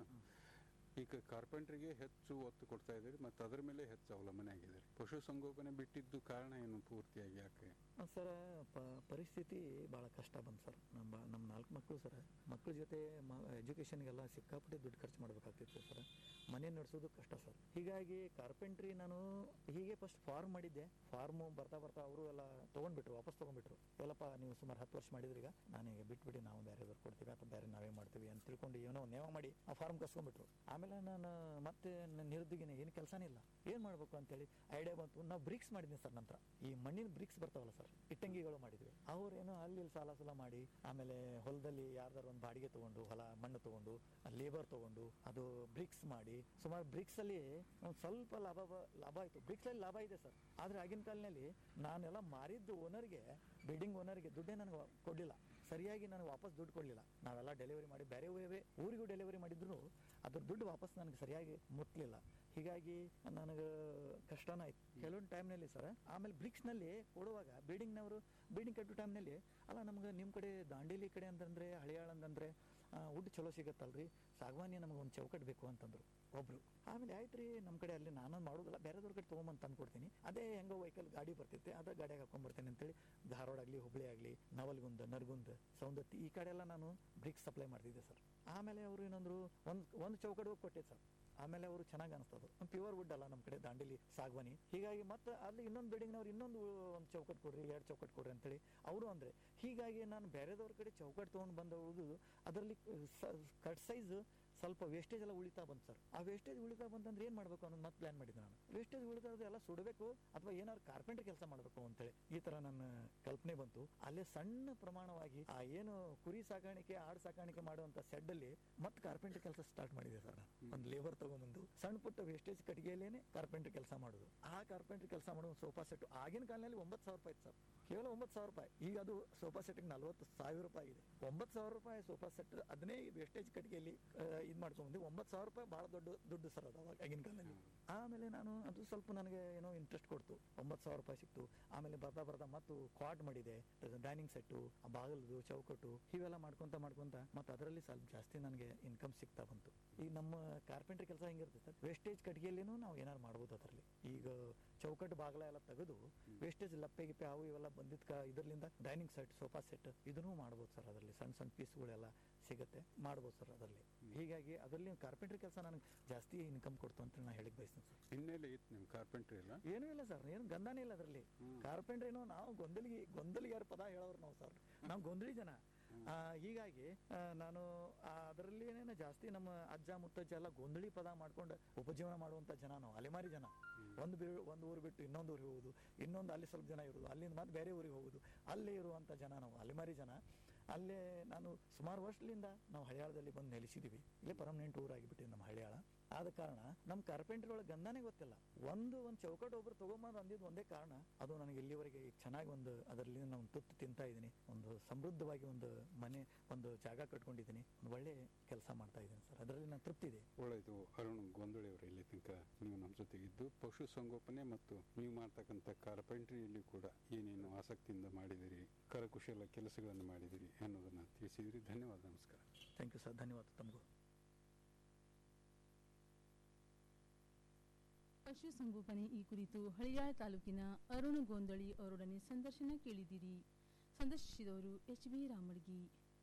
ಈಗ ಕಾರ್ಪೆಂಟ್ರಿಗೆ ಹೆಚ್ಚು ಒತ್ತು ಕೊಡ್ತಾ ಇದ್ದೀರಿ ಮತ್ತು ಅದರ ಮೇಲೆ ಹೆಚ್ಚು ಅವಲಂಬನೆ ಆಗಿದ್ದೀರಿ ಪಶುಸಂಗೋಪನೆ ಬಿಟ್ಟಿದ್ದು ಕಾರಣ ಏನು ಪೂರ್ತಿಯಾಗಿ ಯಾಕೆ ಸರ್ ಪರಿಸ್ಥಿತಿ ಭಾಳ ಕಷ್ಟ ಬಂತು ಸರ್ ನಮ್ಮ ಬಾ- ನಮ್ಮ ನಾಲ್ಕು ಮಕ್ಕಳು ಸರ್ ಮಕ್ಕಳ ಜೊತೆ ಎಜುಕೇಷನ್ಗೆಲ್ಲ ಸಿಕ್ಕಾಪಟ್ಟೆ ದುಡ್ಡು ಖರ್ಚು ಮಾಡಬೇಕಾಗ್ತಿತ್ತು ಸರ್ ಮನೆ ನಡೆಸೋದು ಕಷ್ಟ ಸರ್ ಹೀಗಾಗಿ ಕಾರ್ಪೆಂಟ್ರಿ ನಾನು ಹೀಗೆ ಫಸ್ಟ್ ಫಾರ್ಮ್ ಮಾಡಿದ್ದೆ ಫಾರ್ಮು ಬರ್ತಾ ಬರ್ತಾ ಅವರು ಎಲ್ಲ ತೊಗೊಂಡ್ಬಿಟ್ರು ವಾಪಸ್ ತೊಗೊಂಡ್ಬಿಟ್ರು ಎಲ್ಲಪ್ಪ ನೀವು ಸುಮಾರು ಹತ್ತು ವರ್ಷ ಮಾಡಿದ್ರಿ ಈಗ ನಾನೀಗ ಬಿಟ್ಬಿಡಿ ನಾವು ಬೇರೆದವ್ರು ಕೊಡ್ತೀವಿ ಅಥವಾ ಬೇರೆ ನಾವೇ ಮಾಡ್ತೀವಿ ಅಂತ ತಿಳ್ಕೊಂಡು ಏನೋ ನೇವ ಮಾಡಿ ಆ ಫಾರ್ಮ್ ಕಸ್ಕೊಂಡ್ಬಿಟ್ರು ಆಮೇಲೆ ನಾನು ಮತ್ತೆ ನನ್ನ ನಿರುದ್ಯೋಗಿನ ಏನು ಕೆಲಸನೇ ಇಲ್ಲ ಏನು ಮಾಡಬೇಕು ಅಂತೇಳಿ ಐಡಿಯಾ ಬಂತು ನಾವು ಬ್ರಿಕ್ಸ್ ಮಾಡಿದ್ವಿ ಸರ್ ನಂತರ ಈ ಮಣ್ಣಿನ ಬ್ರಿಕ್ಸ್ ಬರ್ತಾವಲ್ಲ ಸರ್ ಇಟ್ಟಂಗಿಗಳು ಮಾಡಿದ್ವಿ ಅವ್ರೇನೋ ಅಲ್ಲಿ ಇಲ್ಲಿ ಸಾಲ ಸಾಲ ಮಾಡಿ ಆಮೇಲೆ ಹೊಲದಲ್ಲಿ ಯಾರ್ದಾರು ಒಂದು ಬಾಡಿಗೆ ತಗೊಂಡು ಹೊಲ ಮಣ್ಣು ತಗೊಂಡು ಲೇಬರ್ ತಗೊಂಡು ಅದು ಬ್ರಿಕ್ಸ್ ಮಾಡಿ ಸುಮಾರು ಬ್ರಿಕ್ಸ್ ಅಲ್ಲಿ ಒಂದ್ ಸ್ವಲ್ಪ ಲಾಭ ಬ- ಲಾಭ ಆಯ್ತು ಬ್ರಿಕ್ಸ್ ಅಲ್ಲಿ ಲಾಭ ಇದೆ ಸರ್ ಆದ್ರೆ ಆಗಿನ ಕಾಲದಲ್ಲಿ ನಾನೆಲ್ಲ ಮಾರಿದ್ದು ಓನರ್ಗೆ ಬಿಲ್ಡಿಂಗ್ ಓನರ್ಗೆ ದುಡ್ಡೇ ನನಗೆ ಕೊಡ್ಲಿಲ್ಲ ಸರಿಯಾಗಿ ನನಗೆ ವಾಪಸ್ ದುಡ್ಡು ಕೊಡ್ಲಿಲ್ಲ ನಾವೆಲ್ಲ ಡೆಲಿವರಿ ಮಾಡಿ ಬೇರೆ ಊರೇ ಊರಿಗೂ ಡೆಲಿವರಿ ಮಾಡಿದ್ರು ಅದ್ರ ದುಡ್ಡು ವಾಪಸ್ ನನಗೆ ಸರಿಯಾಗಿ ಮುಟ್ಲಿಲ್ಲ ಹೀಗಾಗಿ ನನಗೆ ಕಷ್ಟನ ಆಯ್ತು ಕೆಲವೊಂದು ಟೈಮ್ನಲ್ಲಿ ಸರ್ ಆಮೇಲೆ ಬ್ರಿಕ್ಸ್ನಲ್ಲಿ ಕೊಡುವಾಗ ಬಿಲ್ಡಿಂಗ್ನವರು ಬಿಲ್ಡಿಂಗ್ ಕಟ್ಟೋ ಟೈಮ್ನಲ್ಲಿ ಅಲ್ಲ ನಮ್ಗೆ ನಿಮ್ಮ ಕಡೆ ದಾಂಡೇಲಿ ಕಡೆ ಅಂತಂದ್ರೆ ಹಳಿಯಾಳ ಅಂತಂದ್ರೆ ವುಡ್ ಚಲೋ ಸಿಗತ್ತಲ್ರಿ ಸಾಗವಾನಿ ನಮಗೆ ಒಂದು ಚೌಕಟ್ ಬೇಕು ಅಂತಂದ್ರು ಒಬ್ರು ಆಮೇಲೆ ಆಯ್ತು ರೀ ನಮ್ಮ ಕಡೆ ಅಲ್ಲಿ ನಾನು ಮಾಡೋದಿಲ್ಲ ಬೇರೆದವ್ರ ಕಡೆ ತೊಗೊಂಬಂದು ತಂದು ಕೊಡ್ತೀನಿ ಅದೇ ಹೆಂಗೋ ವೆಹಿಕಲ್ ಗಾಡಿ ಬರ್ತಿತ್ತೆ ಅದ ಗಾಡಿಯಾಗ ಹಾಕೊಂಡ್ಬರ್ತೇನೆ ಅಂತೇಳಿ ಧಾರವಾಡ ಆಗಲಿ ಹುಬ್ಳಿ ಆಗಲಿ ನವಲ್ಗುಂದ ನರಗುಂದ ಸೌಂದತ್ತಿ ಈ ಕಡೆ ಎಲ್ಲ ನಾನು ಬ್ರಿಕ್ಸ್ ಸಪ್ಲೈ ಮಾಡ್ತಿದ್ದೆ ಸರ್ ಆಮೇಲೆ ಅವರು ಏನಂದ್ರು ಒಂದು ಒಂದು ಚೌಕಟ್ ಕೊಟ್ಟೆ ಸರ್ ಆಮೇಲೆ ಅವರು ಚೆನ್ನಾಗಿ ಅನಿಸ್ತದು ಪ್ಯೂರ್ ವುಡ್ ಅಲ್ಲ ನಮ್ಮ ಕಡೆ ದಾಂಡೇಲಿ ಸಾಗವಾನಿ ಹೀಗಾಗಿ ಮತ್ತೆ ಅಲ್ಲಿ ಇನ್ನೊಂದು ಬಿಲ್ಡಿಂಗ್ನವ್ರು ಇನ್ನೊಂದು ಒಂದು ಚೌಕಟ್ ಕೊಡ್ರಿ ಎರಡು ಚೌಕಟ್ ಕೊಡ್ರಿ ಅಂತೇಳಿ ಅವರು ಅಂದ್ರೆ ಹೀಗಾಗಿ ನಾನು ಬೇರೆದವ್ರ ಕಡೆ ಚೌಕಟ್ ತೊಗೊಂಡು ಬಂದ ಉಳಿದು ಅದರಲ್ಲಿ ಕಟ್ ಸೈಜ್ ಸ್ವಲ್ಪ ವೇಸ್ಟೇಜ್ ಎಲ್ಲ ಉಳಿತಾ ಬಂತು ಸರ್ ಆ ವೇಸ್ಟೇಜ್ ಉಳಿತಾ ಬಂತಂದ್ರೆ ಏನ್ ಮಾಡ್ಬೇಕು ಅನ್ನೋದು ಮತ್ತೆ ಪ್ಲಾನ್ ಮಾಡಿದ್ದೆ ನಾನು ವೇಸ್ಟೇಜ್ ಉಳಿತಾದ ಎಲ್ಲ ಸುಡಬೇಕು ಅಥವಾ ಏನಾದ್ರು ಕಾರ್ಪೆಂಟರ್ ಕೆಲಸ ಮಾಡಬೇಕು ಅಂತೇಳಿ ಈ ತರ ನನ್ನ ಕಲ್ಪನೆ ಬಂತು ಅಲ್ಲೇ ಸಣ್ಣ ಪ್ರಮಾಣವಾಗಿ ಆ ಏನು ಕುರಿ ಸಾಕಾಣಿಕೆ ಆಡು ಸಾಕಾಣಿಕೆ ಮಾಡುವಂತ ಸೆಡ್ ಅಲ್ಲಿ ಮತ್ತೆ ಕಾರ್ಪೆಂಟರ್ ಕೆಲಸ ಸ್ಟಾರ್ಟ್ ಮಾಡಿದೆ ಸರ್ ನಾನು ಒಂದು ಲೇಬರ್ ತಗೊಂಡ್ಬಂದು ಸಣ್ಣ ಪುಟ್ಟ ವೇಸ್ಟೇಜ್ ಕಟ್ಟಿಗೆಯಲ್ಲೇನೆ ಕಾರ್ಪೆಂಟರ್ ಕೆಲಸ ಮಾಡೋದು ಆ ಕಾರ್ಪೆಂಟರ್ ಕೆಲಸ ಮಾಡೋ ಸೋಫಾ ಸೆಟ್ ಆಗಿನ ಕಾಲದಲ್ಲಿ ಒಂಬತ್ತು ಸಾವಿರ ರೂಪಾಯಿ ಇತ್ತು ಸರ್ ಕೇವಲ ಒಂಬತ್ತು ಸಾವಿರ ರೂಪಾಯಿ ಈಗ ಅದು ಸೋಫಾ ಸೆಟ್ಗೆ ನಲ್ವತ್ತು ಸಾವಿರ ರೂಪಾಯಿ ಇದೆ ಒಂಬತ್ತು ಸಾವಿರ ರೂಪಾಯಿ ಸೋಫಾ ಸೆಟ್ ಅದನ್ನೇ ವೇಸ್ಟೇಜ್ ಕಟ್ಟಿಗೆಯಲ್ಲಿ ಇದು ಮಾಡ್ಕೊಂಡ್ಬಂದು ಒಂಬತ್ತು ಸಾವಿರ ರೂಪಾಯಿ ಬಹಳ ದೊಡ್ಡ ದುಡ್ಡು ಸರ್ ಅದು ಅವಾಗ ಆಗಿನ ಕಾಲದಲ್ಲಿ ಆಮೇಲೆ ನಾನು ಅದು ಸ್ವಲ್ಪ ನನಗೆ ಏನೋ ಇಂಟ್ರೆಸ್ಟ್ ಕೊಡ್ತು ಒಂಬತ್ತು ಸಾವಿರ ರೂಪಾಯಿ ಸಿಕ್ತು ಆಮೇಲೆ ಬರ್ತಾ ಬರ್ತಾ ಮತ್ತು ಕ್ವಾಡ್ ಮಾಡಿದೆ ಡೈನಿಂಗ್ ಸೆಟ್ಟು ಬಾಗಿಲದು ಚೌಕಟ್ಟು ಇವೆಲ್ಲ ಮಾಡ್ಕೊಂತ ಮಾಡ್ಕೊಂತ ಮತ್ತೆ ಅದರಲ್ಲಿ ಸ್ವಲ್ಪ ಜಾಸ್ತಿ ನನಗೆ ಇನ್ಕಮ್ ಸಿಗ್ತಾ ಬಂತು ಈಗ ನಮ್ಮ ಕಾರ್ಪೆಂಟ್ರಿ ಕೆಲಸ ಹೆಂಗಿರುತ್ತೆ ಸರ್ ವೇಸ್ಟೇಜ್ ಕಟ್ಟಿಗೆಯಲ್ಲಿನೂ ನಾವು ಏನಾರು ಮಾಡ್ಬೋದು ಅದರಲ್ಲಿ ಈಗ ಚೌಕಟ್ಟು ಬಾಗಿಲ ಎಲ್ಲ ತೆಗೆದು ವೇಸ್ಟೇಜ್ ಲಪ್ಪೆ ಗಿಪ್ಪೆ ಅವು ಇವೆಲ್ಲ ಬಂದಿದ್ಕ ಇದರಿಂದ ಡೈನಿಂಗ್ ಸೆಟ್ ಸೋಫಾ ಸೆಟ್ ಇದನ್ನೂ ಮಾಡ್ಬೋದು ಸರ್ ಅದರಲ್ಲಿ ಸಣ್ಣ ಸಣ್ಣ ಪೀಸ್ಗಳೆಲ್ಲ ಸಿಗುತ್ತೆ ಮಾಡ್ಬೋದು ಸರ್ ಅದರಲ್ಲಿ ಹೀಗಾಗಿ ಅದರಲ್ಲಿ ಕಾರ್ಪೆಂಟ್ರಿ ಕೆಲಸ ನನಗೆ ಜಾಸ್ತಿ ಇನ್ಕಮ್ ಕೊಡ್ತು ಅಂತ ನಾನು ಹೇಳಿಕ್ ಬಯಸ್ತೀನಿ ಸರ್ ಹಿನ್ನೆಲೆ ಇತ್ತು ನಿಮ್ಮ ಕಾರ್ಪೆಂಟ್ರಿ ಎಲ್ಲ ಏನೂ ಇಲ್ಲ ಸರ್ ಏನು ಗಂಧನೇ ಇಲ್ಲ ಅದರಲ್ಲಿ ಕಾರ್ಪೆಂಟ್ರಿನೋ ನಾವು ಗೊಂದಲಿಗೆ ಗೊಂದಲಿಗಾರ ಪದ ಹೇಳೋರು ನಾವು ಸರ್ ನಾವು ಗೊಂದಲಿ ಜನ ಆ, ಹೀಗಾಗಿ ಆ, ನಾನು ಅದರಲ್ಲಿ ಏನೇನು ಜಾಸ್ತಿ ನಮ್ಮ ಅಜ್ಜ ಮುತ್ತಜ್ಜ ಎಲ್ಲ ಗೊಂದಲಿ ಪದ ಮಾಡ್ಕೊಂಡು ಉಪಜೀವನ ಮಾಡುವಂತ ಜನ ನಾವು ಅಲೆಮಾರಿ ಜನ ಒಂದು ಬಿ ಒಂದು ಊರು ಬಿಟ್ಟು ಇನ್ನೊಂದು ಊರಿಗೆ ಹೋಗುದು ಇನ್ನೊಂದು ಅಲ್ಲಿ ಸ್ವಲ್ಪ ಜನ ಇರೋದು ಅಲ್ಲಿಂದ ಮತ್ತೆ ಬೇರೆ ಊರಿಗೆ ಹೋಗುದು ಅಲ್ಲೇ ಇರುವಂತ ಜನ ನಾವು ಅಲೆಮಾರಿ ಜನ ಅಲ್ಲೇ ನಾನು ಸುಮಾರು ವರ್ಷದಿಂದ ನಾವು ಹಳಿಯಾಳದಲ್ಲಿ ಬಂದು ನೆಲೆಸಿದ್ದೀವಿ ಇಲ್ಲೇ ಪರ್ಮನೆಂಟ್ ಊರಾಗಿಬಿಟ್ಟಿದೆ ನಮ್ಮ ಹಳಿಯಾಳ ಆದ ಕಾರಣ ನಮ್ಮ ಕಾರ್ಪೆಂಟ್ರಿ ಒಳಗೆ ಗಂಧನೇ ಗೊತ್ತಿಲ್ಲ ಒಂದು ಒಂದು ಚೌಕಟ್ಟು ಒಬ್ರು ತಗೊಂಬಂದು ಅಂದಿದ್ದು ಒಂದೇ ಕಾರಣ ಅದು ನನಗೆ ಇಲ್ಲಿವರೆಗೆ ಈಗ ಚೆನ್ನಾಗಿ ಒಂದು ಅದರಲ್ಲಿ ನಾನು ತುತ್ತು ತಿಂತಾ ಇದ್ದೀನಿ ಒಂದು ಸಮೃದ್ಧವಾಗಿ ಒಂದು ಮನೆ ಒಂದು ಜಾಗ ಕಟ್ಕೊಂಡಿದ್ದೀನಿ ಒಂದು ಒಳ್ಳೆ ಕೆಲಸ ಮಾಡ್ತಾ ಇದ್ದೀನಿ ಸರ್ ಅದರಲ್ಲಿ ನಾನು ತೃಪ್ತಿ ಇದೆ ಒಳ್ಳೆಯದು ಅರುಣ್ ಗೊಂದಳಿ ಅವರು ಇಲ್ಲಿ ತನಕ ನೀವು ನಮ್ಮ ಜೊತೆಗಿದ್ದು ಪಶು ಸಂಗೋಪನೆ ಮತ್ತು ನೀವು ಮಾಡ್ತಕ್ಕಂಥ ಕಾರ್ಪೆಂಟ್ರಿಯಲ್ಲಿ ಕೂಡ ಏನೇನು ಆಸಕ್ತಿಯಿಂದ ಮಾಡಿದಿರಿ ಕರಕುಶಲ ಕೆಲಸಗಳನ್ನು ಮಾಡಿದಿರಿ ಅನ್ನೋದನ್ನ ತಿಳಿಸಿದಿರಿ ಧನ್ಯವಾದ ನಮಸ್ಕಾರ ಥ್ಯಾಂಕ್ ಯು ಸರ್ ಧನ್ಯವಾದ ತಮಗೂ ಪಶು ಸಂಗೋಪನೆ ಈ ಕುರಿತು ಹಳಿಯಾಳ ತಾಲೂಕಿನ ಅರುಣ್ ಗೋಂದಳಿ ಅವರೊಡನೆ ಸಂದರ್ಶನ ಕೇಳಿದಿರಿ ಸಂದರ್ಶಿಸಿದವರು ಎಚ್ ಬಿ ರಾಮಡ್ಗಿ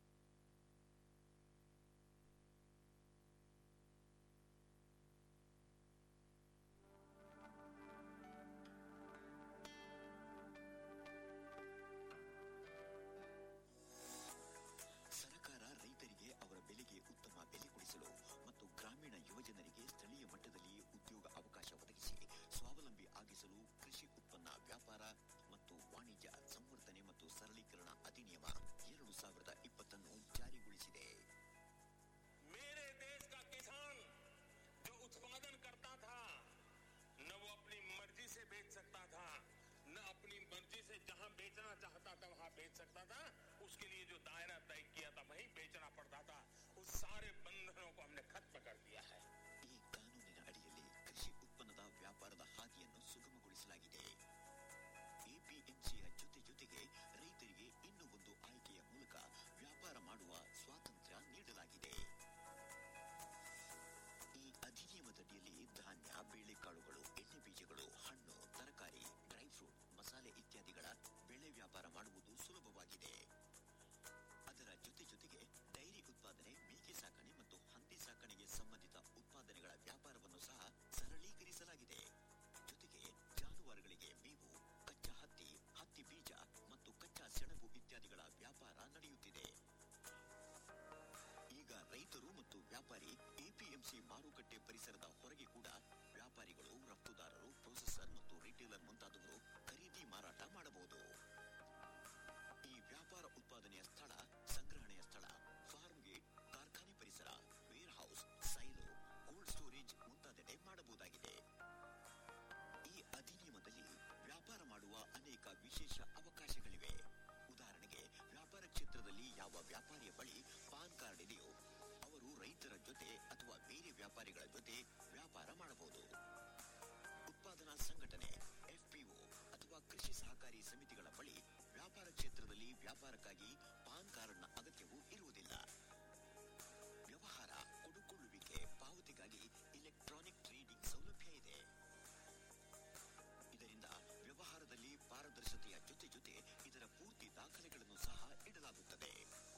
ಸರ್ಕಾರ ರೈತರಿಗೆ ಅವರ ಬೆಲೆಗೆ ಉತ್ತಮ ಬೆಲೆ ಕೊಡಿಸಲು ಮತ್ತು ಗ್ರಾಮೀಣ ಯುವಜನರಿಗೆ ಸ್ಥಳೀಯ ಮಟ್ಟದಲ್ಲಿಯೇ ಉದ್ಯೋಗ ಅವಕಾಶ ಒದಗಿಸಿ ಸ್ವಾವಲಂಬಿ ಆಗಿಸಲು ಕೃಷಿ ಉತ್ಪನ್ನ ವ್ಯಾಪಾರ ಮತ್ತು ವಾಣಿಜ್ಯ ಸಂವರ್ಧನೆ ಮತ್ತು ಸರಳೀಕರಣ ಅಧಿನಿಯಮ ಎರಡು ಸಾವಿರದ ಇಪ್ಪತ್ತನ್ನು ಜಾರಿಗೊಳಿಸಿದೆ मेरे देश का किसान जो उत्पादन करता था न वो अपनी मर्जी से बेच सकता था न अपनी मर्जी से जहां बेचना चाहता था वहां बेच सकता था उसके लिए जो दायरा तय किया था वहीं बेचना पड़ता था उस सारे बंधनों को हमने खत्म कर दिया है ಈ ಕಾನೂನಿನ ಅಡಿಯಲ್ಲಿ ಕೃಷಿ ಉತ್ಪನ್ನದ ವ್ಯಾಪಾರದ ಹಾದಿಯನ್ನು ಸುಗಮಗೊಳಿಸಲಾಗಿದೆ ಎಪಿಎಂಸಿಯ ಜೊತೆ ಜೊತೆಗೆ ರೈತರಿಗೆ ಇನ್ನೂ ಒಂದು ಆಯ್ಕೆಯ ಮೂಲಕ ವ್ಯಾಪಾರ ಮಾಡುವ ಸ್ವಾತಂತ್ರ್ಯ ನೀಡಲಾಗಿದೆ ಈ ಅಧಿನಿಯಮದಡಿಯಲ್ಲಿ ಧಾನ್ಯ ಬೇಳೆಕಾಳುಗಳು ಎಣ್ಣೆ ಬೀಜಗಳು ಹಣ್ಣು ತರಕಾರಿ ಡ್ರೈ ಫ್ರೂಟ್ ಮಸಾಲೆ ಇತ್ಯಾದಿಗಳ ಬೆಳೆ ವ್ಯಾಪಾರ ಮಾಡುವುದು ಸುಲಭವಾಗಿದೆ ಅದರ ಜೊತೆ ಜೊತೆಗೆ ಡೈರಿ ಉತ್ಪಾದನೆ ಮೇಕೆ ಸಾಕಣೆ ಮತ್ತು ಹಂದಿ ಸಾಕಣೆಗೆ ಸಂಬಂಧಿತ ಉತ್ಪಾದನೆಗಳ ವ್ಯಾಪಾರವನ್ನು ಸಹ ಸರಳೀಕರಿಸಲಾಗಿದೆ ಜೊತೆಗೆ ಜಾನುವಾರುಗಳಿಗೆ ಮೇವು ಕಚ್ಚಾ ಹತ್ತಿ ಹತ್ತಿ ಬೀಜ ಮತ್ತು ಕಚ್ಚಾ ಸೆಣಬು ಇತ್ಯಾದಿಗಳ ವ್ಯಾಪಾರ ನಡೆಯುತ್ತಿದೆ ಈಗ ರೈತರು ಮತ್ತು ವ್ಯಾಪಾರಿ ಎಪಿಎಂಸಿ ಮಾರುಕಟ್ಟೆ ಪರಿಸರದ ಹೊರಗೆ ಕೂಡ ವ್ಯಾಪಾರಿಗಳು ರಫ್ತುದಾರರು ಪ್ರೊಸೆಸರ್ ಮತ್ತು ರಿಟೇಲರ್ ಮುಂತಾದವರು ಖರೀದಿ ಮಾರಾಟ ಮಾಡಬಹುದು ಈ ವ್ಯಾಪಾರ ಉತ್ಪಾದನೆಯ ಸ್ಥಳ ಸಂಗ್ರಹಣೆಯ ಸ್ಥಳ ಫಾರ್ಮ್ ಗೇಟ್ ಕಾರ್ಖಾನೆ ಪರಿಸರ warehouse silo cold storage ಮುಂತಾದೆಡೆ ಮಾಡಬಹುದಾಗಿದೆ ಈ ಅಧಿನಿಯಮದಲ್ಲಿ ವ್ಯಾಪಾರ ಮಾಡುವ ಅನೇಕ ವಿಶೇಷ ಅವಕಾಶಗಳಿವೆ ಉದಾಹರಣೆಗೆ ವ್ಯಾಪಾರ ಕ್ಷೇತ್ರದಲ್ಲಿ ಯಾವ ವ್ಯಾಪಾರಿಯ ಬಳಿ ಪಾನ್ ಕಾರ್ಡ್ ಇದೆಯೋ ಅವರು ರೈತರ ಜೊತೆ ಅಥವಾ ಬೇರೆ ವ್ಯಾಪಾರಿಗಳ ಜೊತೆ ವ್ಯಾಪಾರ ಮಾಡಬಹುದು ಉತ್ಪಾದನಾ ಸಂಘಟನೆ ಎಫ್ಪಿಒ ಅಥವಾ ಕೃಷಿ ಸಹಕಾರಿ ಸಮಿತಿಗಳ ಬಳಿ ವ್ಯಾಪಾರ ಕ್ಷೇತ್ರದಲ್ಲಿ ವ್ಯಾಪಾರಕ್ಕಾಗಿ ಪಾನ್ ಕಾರ್ಡ್ನ ಅಗತ್ಯವೂ ಇರುವುದಿಲ್ಲ ವ್ಯವಹಾರ ಕೊಡುಕೊಳ್ಳುವಿಕೆ ಪಾವತಿಗಾಗಿ ಇಲೆಕ್ಟ್ರಾನಿಕ್ ಟ್ರೇಡಿಂಗ್ ಸೌಲಭ್ಯ ಇದೆ ಇದರಿಂದ ವ್ಯವಹಾರದಲ್ಲಿ ಪಾರದರ್ಶತೆಯ ಜೊತೆ ಜೊತೆ ಇದರ ಪೂರ್ತಿ ದಾಖಲೆಗಳನ್ನು ಸಹ ಇಡಲಾಗುತ್ತದೆ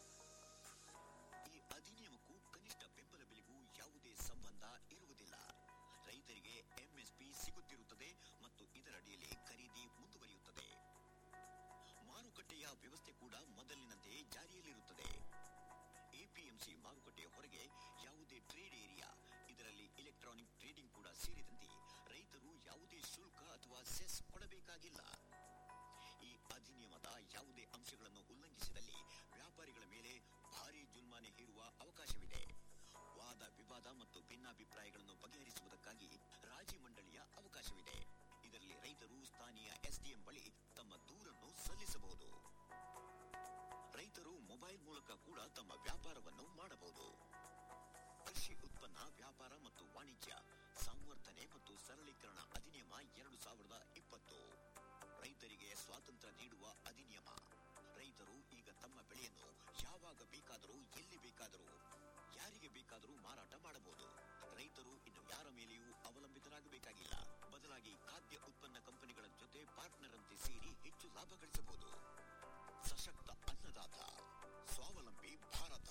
ಈ ಅಧಿನಿಯಮಕ್ಕೂ ಕನಿಷ್ಠ ಬೆಂಬಲ ಬೆಲೆಗೂ ಯಾವುದೇ ಸಂಬಂಧ ಇರುವುದಿಲ್ಲ ರೈತರಿಗೆ ಎಂಎಸ್ಪಿ ಸಿಗುತ್ತಿರುತ್ತದೆ ಮತ್ತು ಇದರಡಿಯಲ್ಲಿ ಖರೀದಿ ಮುಂದುವರಿಯುತ್ತದೆ ಮಾರುಕಟ್ಟೆಯ ವ್ಯವಸ್ಥೆ ಕೂಡ ಮೊದಲಿನಂತೆ ಜಾರಿಯಲ್ಲಿರುತ್ತದೆ ಎಪಿಎಂಸಿ ಮಾರುಕಟ್ಟೆಯ ಹೊರಗೆ ಯಾವುದೇ ಟ್ರೇಡ್ ಏರಿಯಾ ಇದರಲ್ಲಿ ಇಲೆಕ್ಟ್ರಾನಿಕ್ ಟ್ರೇಡಿಂಗ್ ಕೂಡ ಸೇರಿದಂತೆ ರೈತರು ಯಾವುದೇ ಶುಲ್ಕ ಅಥವಾ ಸೆಸ್ ಕೊಡಬೇಕಾಗಿಲ್ಲ ಈ ಅಧಿನಿಯಮದ ಯಾವುದೇ ಅಂಶಗಳನ್ನು ಉಲ್ಲಂಘಿಸಿದಲ್ಲಿ ವ್ಯಾಪಾರಿಗಳ ಮೇಲೆ ಭಾರಿ ಜುಲ್ಮಾನೆ ಹೇರುವ ಅವಕಾಶವಿದೆ ವಾದ ವಿವಾದ ಮತ್ತು ಭಿನ್ನಾಭಿಪ್ರಾಯಗಳನ್ನು ಬಗೆಹರಿಸುವುದಕ್ಕಾಗಿ ರಾಜಿ ಮಂಡಳಿಯ ಅವಕಾಶವಿದೆ ಇದರಲ್ಲಿ ರೈತರು ಸ್ಥಾನೀಯ ಎಸ್ಡಿಎಂ ಬಳಿ ತಮ್ಮ ದೂರನ್ನು ಸಲ್ಲಿಸಬಹುದು ರೈತರು ಮೊಬೈಲ್ ಮೂಲಕ ಕೂಡ ತಮ್ಮ ವ್ಯಾಪಾರವನ್ನು ಮಾಡಬಹುದು ಕೃಷಿ ಉತ್ಪನ್ನ ವ್ಯಾಪಾರ ಮತ್ತು ವಾಣಿಜ್ಯ ಸಂವರ್ಧನೆ ಮತ್ತು ಸರಳೀಕರಣ ಅಧಿನಿಯಮ ಎರಡು ಸಾವಿರದ ಇಪ್ಪತ್ತು ರೈತರಿಗೆ ಸ್ವಾತಂತ್ರ್ಯ ನೀಡುವ ಅಧಿನಿಯಮ ರೈತರು ಈಗ ತಮ್ಮ ಬೆಳೆಯನ್ನು ಯಾವಾಗ ಬೇಕಾದರೂ ಎಲ್ಲಿ ಬೇಕಾದರೂ ಯಾರಿಗೆ ಬೇಕಾದರೂ ಮಾರಾಟ ಮಾಡಬಹುದು ರೈತರು ಇನ್ನು ಯಾರ ಮೇಲೆಯೂ ಅವಲಂಬಿತರಾಗಬೇಕಾಗಿಲ್ಲ ಬದಲಾಗಿ ಖಾದ್ಯ ಉತ್ಪನ್ನ ಕಂಪನಿಗಳ ಜೊತೆ ಪಾರ್ಟ್ನರ್ ಅಂತೆ ಸೇರಿ ಹೆಚ್ಚು ಲಾಭ ಗಳಿಸಬಹುದು ಸಶಕ್ತ ಅನ್ನದಾತ ಸ್ವಾವಲಂಬಿ ಭಾರತ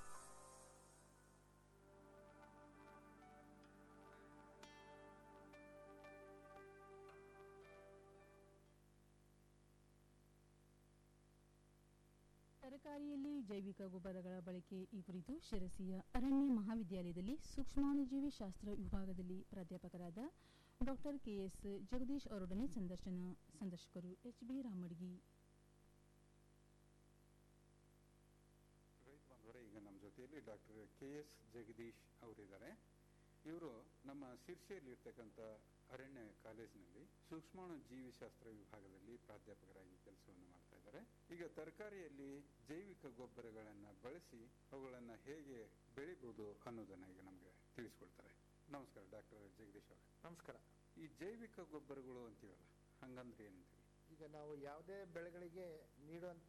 ತರಕಾರಿಯಲ್ಲಿ ಜೈವಿಕ ಗೊಬ್ಬರಗಳ ಬಳಕೆ ಈ ಕುರಿತು ಶಿರಸಿಯ ಅರಣ್ಯ ಮಹಾವಿದ್ಯಾಲಯದಲ್ಲಿ ಸೂಕ್ಷ್ಮಾಣುಜೀವಿ ಶಾಸ್ತ್ರ ವಿಭಾಗದಲ್ಲಿ ಪ್ರಾಧ್ಯಾಪಕರಾದ ಡಾಕ್ಟರ್ ಕೆಎಸ್ ಜಗದೀಶ್ ಅವರೊಡನೆ ಸಂದರ್ಶನ ಸಂದರ್ಶಕರು ಎಚ್ ಬಿ ರಾಮಡ್ಗಿ ರೈತ ಬಾಂಧವರೇ ಈಗ ನಮ್ಮ ಜೊತೆಯಲ್ಲಿ ಡಾಕ್ಟರ್ ಕೆ ಎಸ್ ಜಗದೀಶ್ ಅವರಿದ್ದಾರೆ ಇವರು ನಮ್ಮ ಶಿರ್ಸಿಯಲ್ಲಿ ಇರ್ತಕ್ಕಂಥ ಅರಣ್ಯ ಕಾಲೇಜಿನಲ್ಲಿ ಸೂಕ್ಷ್ಮಾಣು ಜೀವಿಶಾಸ್ತ್ರ ವಿಭಾಗದಲ್ಲಿ ಪ್ರಾಧ್ಯಾಪಕರಾಗಿ ಕೆಲಸವನ್ನು ಮಾಡ್ತಾ ಇದ್ದಾರೆ ಈಗ ತರಕಾರಿಯಲ್ಲಿ ಜೈವಿಕ ಗೊಬ್ಬರಗಳನ್ನ ಬಳಸಿ ಅವುಗಳನ್ನ ಹೇಗೆ ಬೆಳಿಬಹುದು ಅನ್ನೋದನ್ನ ಈಗ ನಮ್ಗೆ ತಿಳಿಸ್ಕೊಡ್ತಾರೆ ನಮಸ್ಕಾರ ಡಾಕ್ಟರ್ ಜಗದೀಶ್ ಅವರೇ ನಮಸ್ಕಾರ ಈ ಜೈವಿಕ ಗೊಬ್ಬರಗಳು ಅಂತೀವಲ್ಲ ಹಂಗಂದ್ರೆ ಏನಂತೀವಿ ಈಗ ನಾವು ಯಾವುದೇ ಬೆಳೆಗಳಿಗೆ ನೀಡುವಂಥ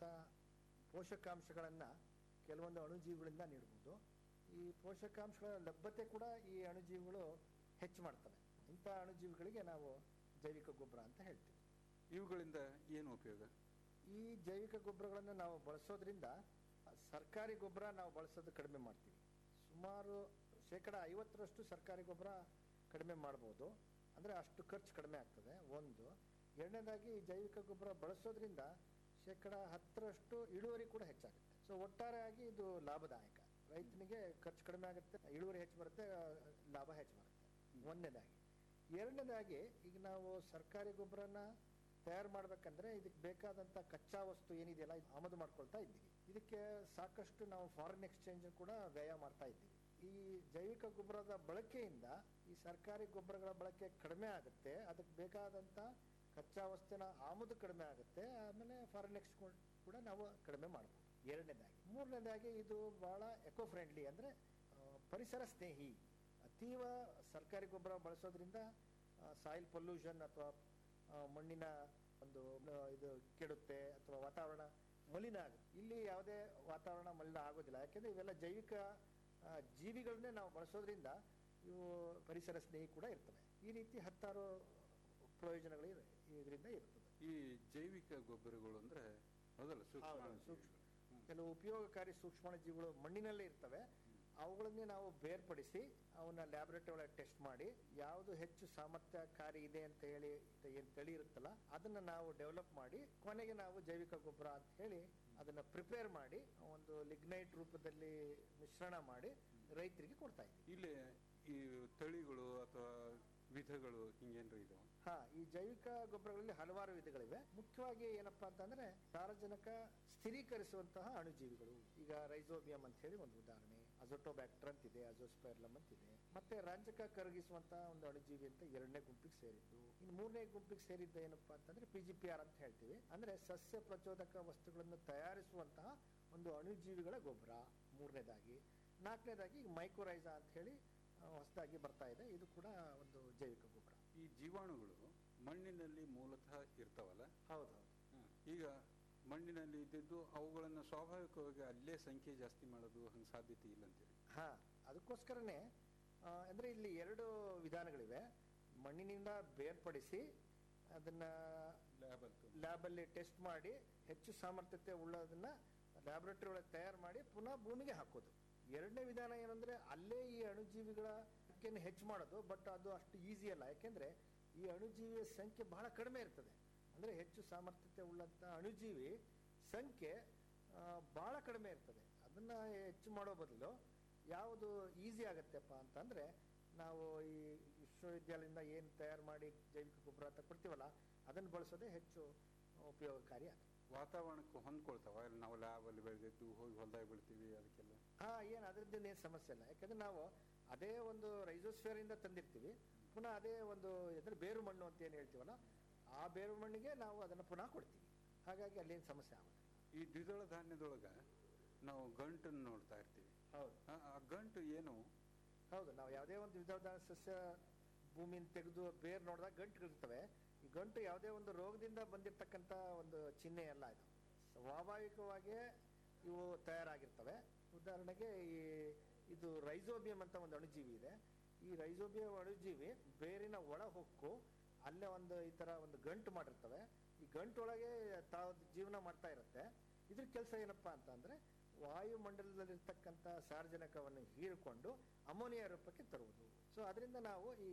ಪೋಷಕಾಂಶಗಳನ್ನು ಕೆಲವೊಂದು ಅಣುಜೀವಿಗಳಿಂದ ನೀಡ್ಬೋದು ಈ ಪೋಷಕಾಂಶಗಳ ಲಭ್ಯತೆ ಕೂಡ ಈ ಅಣುಜೀವಿಗಳು ಹೆಚ್ಚು ಮಾಡ್ತವೆ ಇಂಥ ಅಣುಜೀವಿಗಳಿಗೆ ನಾವು ಜೈವಿಕ ಗೊಬ್ಬರ ಅಂತ ಹೇಳ್ತೀವಿ ಇವುಗಳಿಂದ ಏನು ಉಪಯೋಗ ಈ ಜೈವಿಕ ಗೊಬ್ಬರಗಳನ್ನು ನಾವು ಬಳಸೋದ್ರಿಂದ ಸರ್ಕಾರಿ ಗೊಬ್ಬರ ನಾವು ಬಳಸೋದು ಕಡಿಮೆ ಮಾಡ್ತೀವಿ ಸುಮಾರು ಶೇಕಡ ಐವತ್ತರಷ್ಟು ಸರ್ಕಾರಿ ಗೊಬ್ಬರ ಕಡಿಮೆ ಮಾಡ್ಬೋದು ಅಂದರೆ ಅಷ್ಟು ಖರ್ಚು ಕಡಿಮೆ ಆಗ್ತದೆ ಒಂದು ಎರಡನೇದಾಗಿ ಈ ಜೈವಿಕ ಗೊಬ್ಬರ ಬಳಸೋದ್ರಿಂದ ಶೇಕಡ ಹತ್ತರಷ್ಟು ಇಳುವರಿ ಕೂಡ ಹೆಚ್ಚಾಗುತ್ತೆ ಸೊ ಒಟ್ಟಾರೆಯಾಗಿ ಇದು ಲಾಭದಾಯಕ ರೈತನಿಗೆ ಖರ್ಚು ಕಡಿಮೆ ಆಗುತ್ತೆ ಇಳುವರಿ ಹೆಚ್ಚು ಬರುತ್ತೆ ಆ, ಲಾಭ ಹೆಚ್ಚು ಬರುತ್ತೆ ಒಂದನೇದಾಗಿ ಎರಡನೇದಾಗಿ ಈಗ ನಾವು ಸರ್ಕಾರಿ ಗೊಬ್ಬರನ ತಯಾರು ಮಾಡ್ಬೇಕಂದ್ರೆ ಇದಕ್ಕೆ ಬೇಕಾದಂತ ಕಚ್ಚಾ ವಸ್ತು ಏನಿದೆಯಲ್ಲ ಇದು ಆಮದು ಮಾಡ್ಕೊಳ್ತಾ ಇದ್ದೀವಿ ಇದಕ್ಕೆ ಸಾಕಷ್ಟು ನಾವು ಫಾರಿನ್ ಎಕ್ಸ್ಚೇಂಜ್ ಕೂಡ ವ್ಯಯ ಮಾಡ್ತಾ ಇದ್ದೀವಿ ಈ ಜೈವಿಕ ಗೊಬ್ಬರದ ಬಳಕೆಯಿಂದ ಈ ಸರ್ಕಾರಿ ಗೊಬ್ಬರಗಳ ಬಳಕೆ ಕಡಿಮೆ ಆಗುತ್ತೆ ಅದಕ್ಕೆ ಬೇಕಾದಂತ ಕಚ್ಚಾ ವಸ್ತುವಿನ ಆಮದು ಕಡಿಮೆ ಆಗುತ್ತೆ ಆಮೇಲೆ ಫಾರಿನ್ ಎಕ್ಸ್ಚೇಂಜ್ ಕೂಡ ನಾವು ಕಡಿಮೆ ಮಾಡ್ಬೋದು ಎರಡನೇದಾಗಿ ಮೂರನೇದಾಗಿ ಇದು ಬಹಳ ಎಕೋ ಫ್ರೆಂಡ್ಲಿ ಅಂದ್ರೆ ಆ, ಪರಿಸರ ಸ್ನೇಹಿ ಅತೀವ ಸರ್ಕಾರಿ ಗೊಬ್ಬರ ಬಳಸೋದ್ರಿಂದ ಸಾಯಿಲ್ ಪೊಲ್ಯೂಷನ್ ಅಥವಾ ಮಣ್ಣಿನ ಒಂದು ಆ, ಇದು ಕೆಡುತ್ತೆ ಅಥವಾ ವಾತಾವರಣ ಮಲಿನ ಆಗುತ್ತೆ ಇಲ್ಲಿ ಯಾವುದೇ ವಾತಾವರಣ ಮಲಿನ ಆಗೋದಿಲ್ಲ ಯಾಕೆಂದ್ರೆ ಇವೆಲ್ಲ ಜೈವಿಕ ಆ, ಜೀವಿಗಳನ್ನೇ ನಾವು ಬಳಸೋದ್ರಿಂದ ಇವು ಪರಿಸರ ಸ್ನೇಹಿ ಕೂಡ ಇರ್ತವೆ ಈ ರೀತಿ ಹತ್ತಾರು ಪ್ರಯೋಜನಗಳು ಇವೆ ಇದರಿಂದ ಇರ್ತದೆ ಈ ಜೈವಿಕ ಗೊಬ್ಬರಗಳು ಅಂದ್ರೆ ಹೌದಲ್ಲ ಸೂಕ್ಷ್ಮಾಣು ಹೌದು, ಜೀವಿಗಳು. ಸೂಕ್ಷ್ಮ ಕೆಲವು ಉಪಯೋಗಕಾರಿ ಸೂಕ್ಷ್ಮಾಣು ಜೀವಿಗಳು ಮಣ್ಣಿನಲ್ಲೇ ಇರ್ತವೆ ಅವುಗಳನ್ನೇ ನಾವು ಬೇರ್ಪಡಿಸಿ ಅವನ್ನ ಲ್ಯಾಬೊರೇಟರಿ ಒಳಗೆ ಟೆಸ್ಟ್ ಮಾಡಿ ಯಾವುದು ಹೆಚ್ಚು ಸಾಮರ್ಥ್ಯಕಾರಿ ಇದೆ ಅಂತ ಹೇಳಿ ಏನು ತಳಿ ಇರುತ್ತಲ್ಲ ಅದನ್ನ ನಾವು ಡೆವಲಪ್ ಮಾಡಿ ಕೊನೆಗೆ ನಾವು ಜೈವಿಕ ಗೊಬ್ಬರ ಅಂತ ಹೇಳಿ ಅದನ್ನ ಪ್ರಿಪೇರ್ ಮಾಡಿ ಒಂದು ಲಿಗ್ನೈಟ್ ರೂಪದಲ್ಲಿ ಮಿಶ್ರಣ ಮಾಡಿ ರೈತರಿಗೆ ಕೊಡ್ತಾ ಇದ್ದೀವಿ ಇಲ್ಲಿ ಈ ತಳಿಗಳು ಅಥವಾ ವಿಧಗಳು ಹಿಂಗೇನ್ರಿ ಇದಾವ ಹಾ ಈ ಜೈವಿಕ ಗೊಬ್ಬರಗಳಲ್ಲಿ ಹಲವಾರು ವಿಧಗಳಿವೆ ಮುಖ್ಯವಾಗಿ ಏನಪ್ಪಾ ಅಂತಂದ್ರೆ ಸಾರಜನಕ ಸ್ಥಿರೀಕರಿಸುವಂತಹ ಅಣುಜೀವಿಗಳು ಈಗ ರೈಸೋಬಿಯಂ ಅಂತ ಹೇಳಿ ಒಂದು ಉದಾಹರಣೆ ಅಜೋಟೋಬ್ಯಾಕ್ಟರ್ ಅಂತಿದೆ ಅಜೋಸ್ಪೈರ್ಲಮ್ ಅಂತಿದೆ ಮತ್ತೆ ರಂಜಕ ಕರಗಿಸುವಂತಹ ಒಂದು ಅಣುಜೀವಿ ಅಂತ ಎರಡನೇ ಗುಂಪಿಗೆ ಸೇರಿದ್ದು ಇನ್ನು ಮೂರನೇ ಗುಂಪಿಗೆ ಸೇರಿದ್ದ ಏನಪ್ಪಾ ಅಂತಂದ್ರೆ ಪಿ ಜಿ ಪಿ ಆರ್ ಅಂತ ಹೇಳ್ತೀವಿ ಅಂದ್ರೆ ಸಸ್ಯ ಪ್ರಚೋದಕ ವಸ್ತುಗಳನ್ನು ತಯಾರಿಸುವಂತಹ ಒಂದು ಅಣುಜೀವಿಗಳ ಗೊಬ್ಬರ ಮೂರನೇದಾಗಿ ನಾಲ್ಕನೇದಾಗಿ ಮೈಕ್ರೋರೈಸಾ ಅಂತ ಹೇಳಿ ಹೊಸದಾಗಿ ಬರ್ತಾ ಇದೆ ಇದು ಕೂಡ ಒಂದು ಜೈವಿಕ ಗೊಬ್ಬರ ಈ ಜೀವಾಣುಗಳು ಮಣ್ಣಿನಲ್ಲಿ ಮೂಲತಃ ಇರ್ತಾವಲ್ಲ ಹೌದೌದು ಹ. ಈಗ ಮಣ್ಣಿನಲ್ಲಿ ಇದ್ದಿದ್ದು ಅವುಗಳನ್ನ ಸ್ವಾಭಾವಿಕವಾಗಿ ಅಲ್ಲೇ ಸಂಖ್ಯೆ ಜಾಸ್ತಿ ಮಾಡೋದು ಹಂಗ ಸಾಧ್ಯತೆ ಇಲ್ಲ ಅಂತೀರಿ ಹಾ ಅದಕ್ಕೋಸ್ಕರನೇ ಆ, ಅಂದ್ರೆ ಇಲ್ಲಿ ಎರಡು ವಿಧಾನಗಳಿವೆ ಮಣ್ಣಿನಿಂದ ಬೇರ್ಪಡಿಸಿ ಅದನ್ನ ಲ್ಯಾಬ್ ಅಂತ ಲ್ಯಾಬಲ್ಲಿ ಟೆಸ್ಟ್ ಮಾಡಿ ಹೆಚ್ಚು ಸಾಮರ್ಥ್ಯತೆ ಉಳ್ಳದನ್ನ ಲ್ಯಾಬೊರೇಟರಿ ಒಳಗೆ ತಯಾರು ಮಾಡಿ ಪುನಃ ಭೂಮಿಗೆ ಹಾಕೋದು ಎರಡನೇ ವಿಧಾನ ಏನಂದ್ರೆ ಅಲ್ಲೇ ಈ ಅಣುಜೀವಿಗಳ ಸಂಖ್ಯೆಯನ್ನು ಹೆಚ್ಚು ಮಾಡೋದು ಬಟ್ ಅದು ಅಷ್ಟು ಈಸಿ ಅಲ್ಲ ಯಾಕೆಂದ್ರೆ ಈ ಅಣುಜೀವಿಯ ಸಂಖ್ಯೆ ಬಹಳ ಕಡಿಮೆ ಇರ್ತದೆ ಅಂದ್ರೆ ಹೆಚ್ಚು ಸಾಮರ್ಥ್ಯತೆ ಉಳ್ಳಂತ ಅಣುಜೀವಿ ಸಂಖ್ಯೆ ಆ, ಬಹಳ ಕಡಿಮೆ ಇರ್ತದೆ ಅದನ್ನ ಹೆಚ್ಚು ಮಾಡೋ ಬದಲು ಯಾವುದು ಈಸಿ ಆಗತ್ತೆಪ್ಪ ಅಂತಂದ್ರೆ ನಾವು ಈ ವಿಶ್ವವಿದ್ಯಾಲಯದಿಂದ ಏನು ತಯಾರು ಮಾಡಿ ಜೈವಿಕ ಗೊಬ್ಬರ ಅಂತ ಕೊಡ್ತೀವಲ್ಲ ಅದನ್ನು ಬಳಸೋದೇ ಹೆಚ್ಚು ಉಪಯೋಗಕಾರಿ ಆಗುತ್ತೆ ವಾತಾವರಣಕ್ಕೆ ಹೊಂದ್ಕೊಳ್ತಾವ ಇಲ್ಲಿ ನಾವು ಲ್ಯಾಬ್ ಅಲ್ಲಿ ಬೆಳೆದಿದ್ದು ಹೋಗಿ ಹೊಲದಾಗ ಬೆಳಿತೀವಿ ಅದಕ್ಕೆಲ್ಲ ಹಾ ಏನ್ ಅದ್ರದ್ದು ಏನು ಸಮಸ್ಯೆ ಇಲ್ಲ ಯಾಕಂದ್ರೆ ನಾವು ಅದೇ ಒಂದು ರೈಸೋಸ್ಫಿಯರ್ ಇಂದ ತಂದಿರ್ತೀವಿ ಪುನಃ ಅದೇ ಒಂದು ಅಂದ್ರೆ ಬೇರು ಮಣ್ಣು ಅಂತ ಏನ್ ಹೇಳ್ತೀವಲ್ಲ ಆ ಬೇರು ಮಣ್ಣಿಗೆ ನಾವು ಅದನ್ನ ಪುನಃ ಕೊಡ್ತೀವಿ ಹಾಗಾಗಿ ಅಲ್ಲೇನು ಸಮಸ್ಯೆ ಆಗೋದಿಲ್ಲ ಈ ದ್ವಿದಳ ಧಾನ್ಯದೊಳಗ ನಾವು ಗಂಟನ್ನು ನೋಡ್ತಾ ಇರ್ತೀವಿ ಹೌದು ಆ- ಆ ಗಂಟು ಏನು ಹೌದು ನಾವು ಯಾವುದೇ ಒಂದು ವಿಧವಾದ ಸಸ್ಯ ಭೂಮಿಯಿಂದ ತೆಗೆದು ಬೇರ್ ನೋಡಿದಾಗ ಗಂಟುಗಳಿರ್ತವೆ ಈ ಗಂಟು ಯಾವುದೇ ಒಂದು ರೋಗದಿಂದ ಬಂದಿರತಕ್ಕಂತ ಒಂದು ಚಿಹ್ನೆ ಅಲ್ಲ ಇದು ಸ್ವಾಭಾವಿಕವಾಗಿಯೇ ಇವು ತಯಾರಾಗಿರ್ತವೆ ಉದಾಹರಣೆಗೆ ಈ ಇದು ರೈಸೋಬಿಯಂ ಅಂತ ಒಂದು ಅಣುಜೀವಿ ಇದೆ ಈ ರೈಸೋಬಿಯಂ ಅಣುಜೀವಿ ಬೇರಿನ ಒಳ ಹೊಕ್ಕು ಅಲ್ಲೇ ಒಂದು ಈ ತರ ಒಂದು ಗಂಟು ಮಾಡಿರ್ತವೆ ಈ ಗಂಟೊಳಗೆ ತಾವು ಜೀವನ ಮಾಡ್ತಾ ಇರುತ್ತೆ ಇದ್ರ ಕೆಲಸ ಏನಪ್ಪಾ ಅಂತ ಅಂದ್ರೆ ವಾಯುಮಂಡಲದಲ್ಲಿರ್ತಕ್ಕಂಥ ಸಾರ್ವಜನಿಕವನ್ನು ಹೀರಿಕೊಂಡು ಅಮೋನಿಯಾ ರೂಪಕ್ಕೆ ತರುವುದು ಸೊ ಅದರಿಂದ ನಾವು ಈ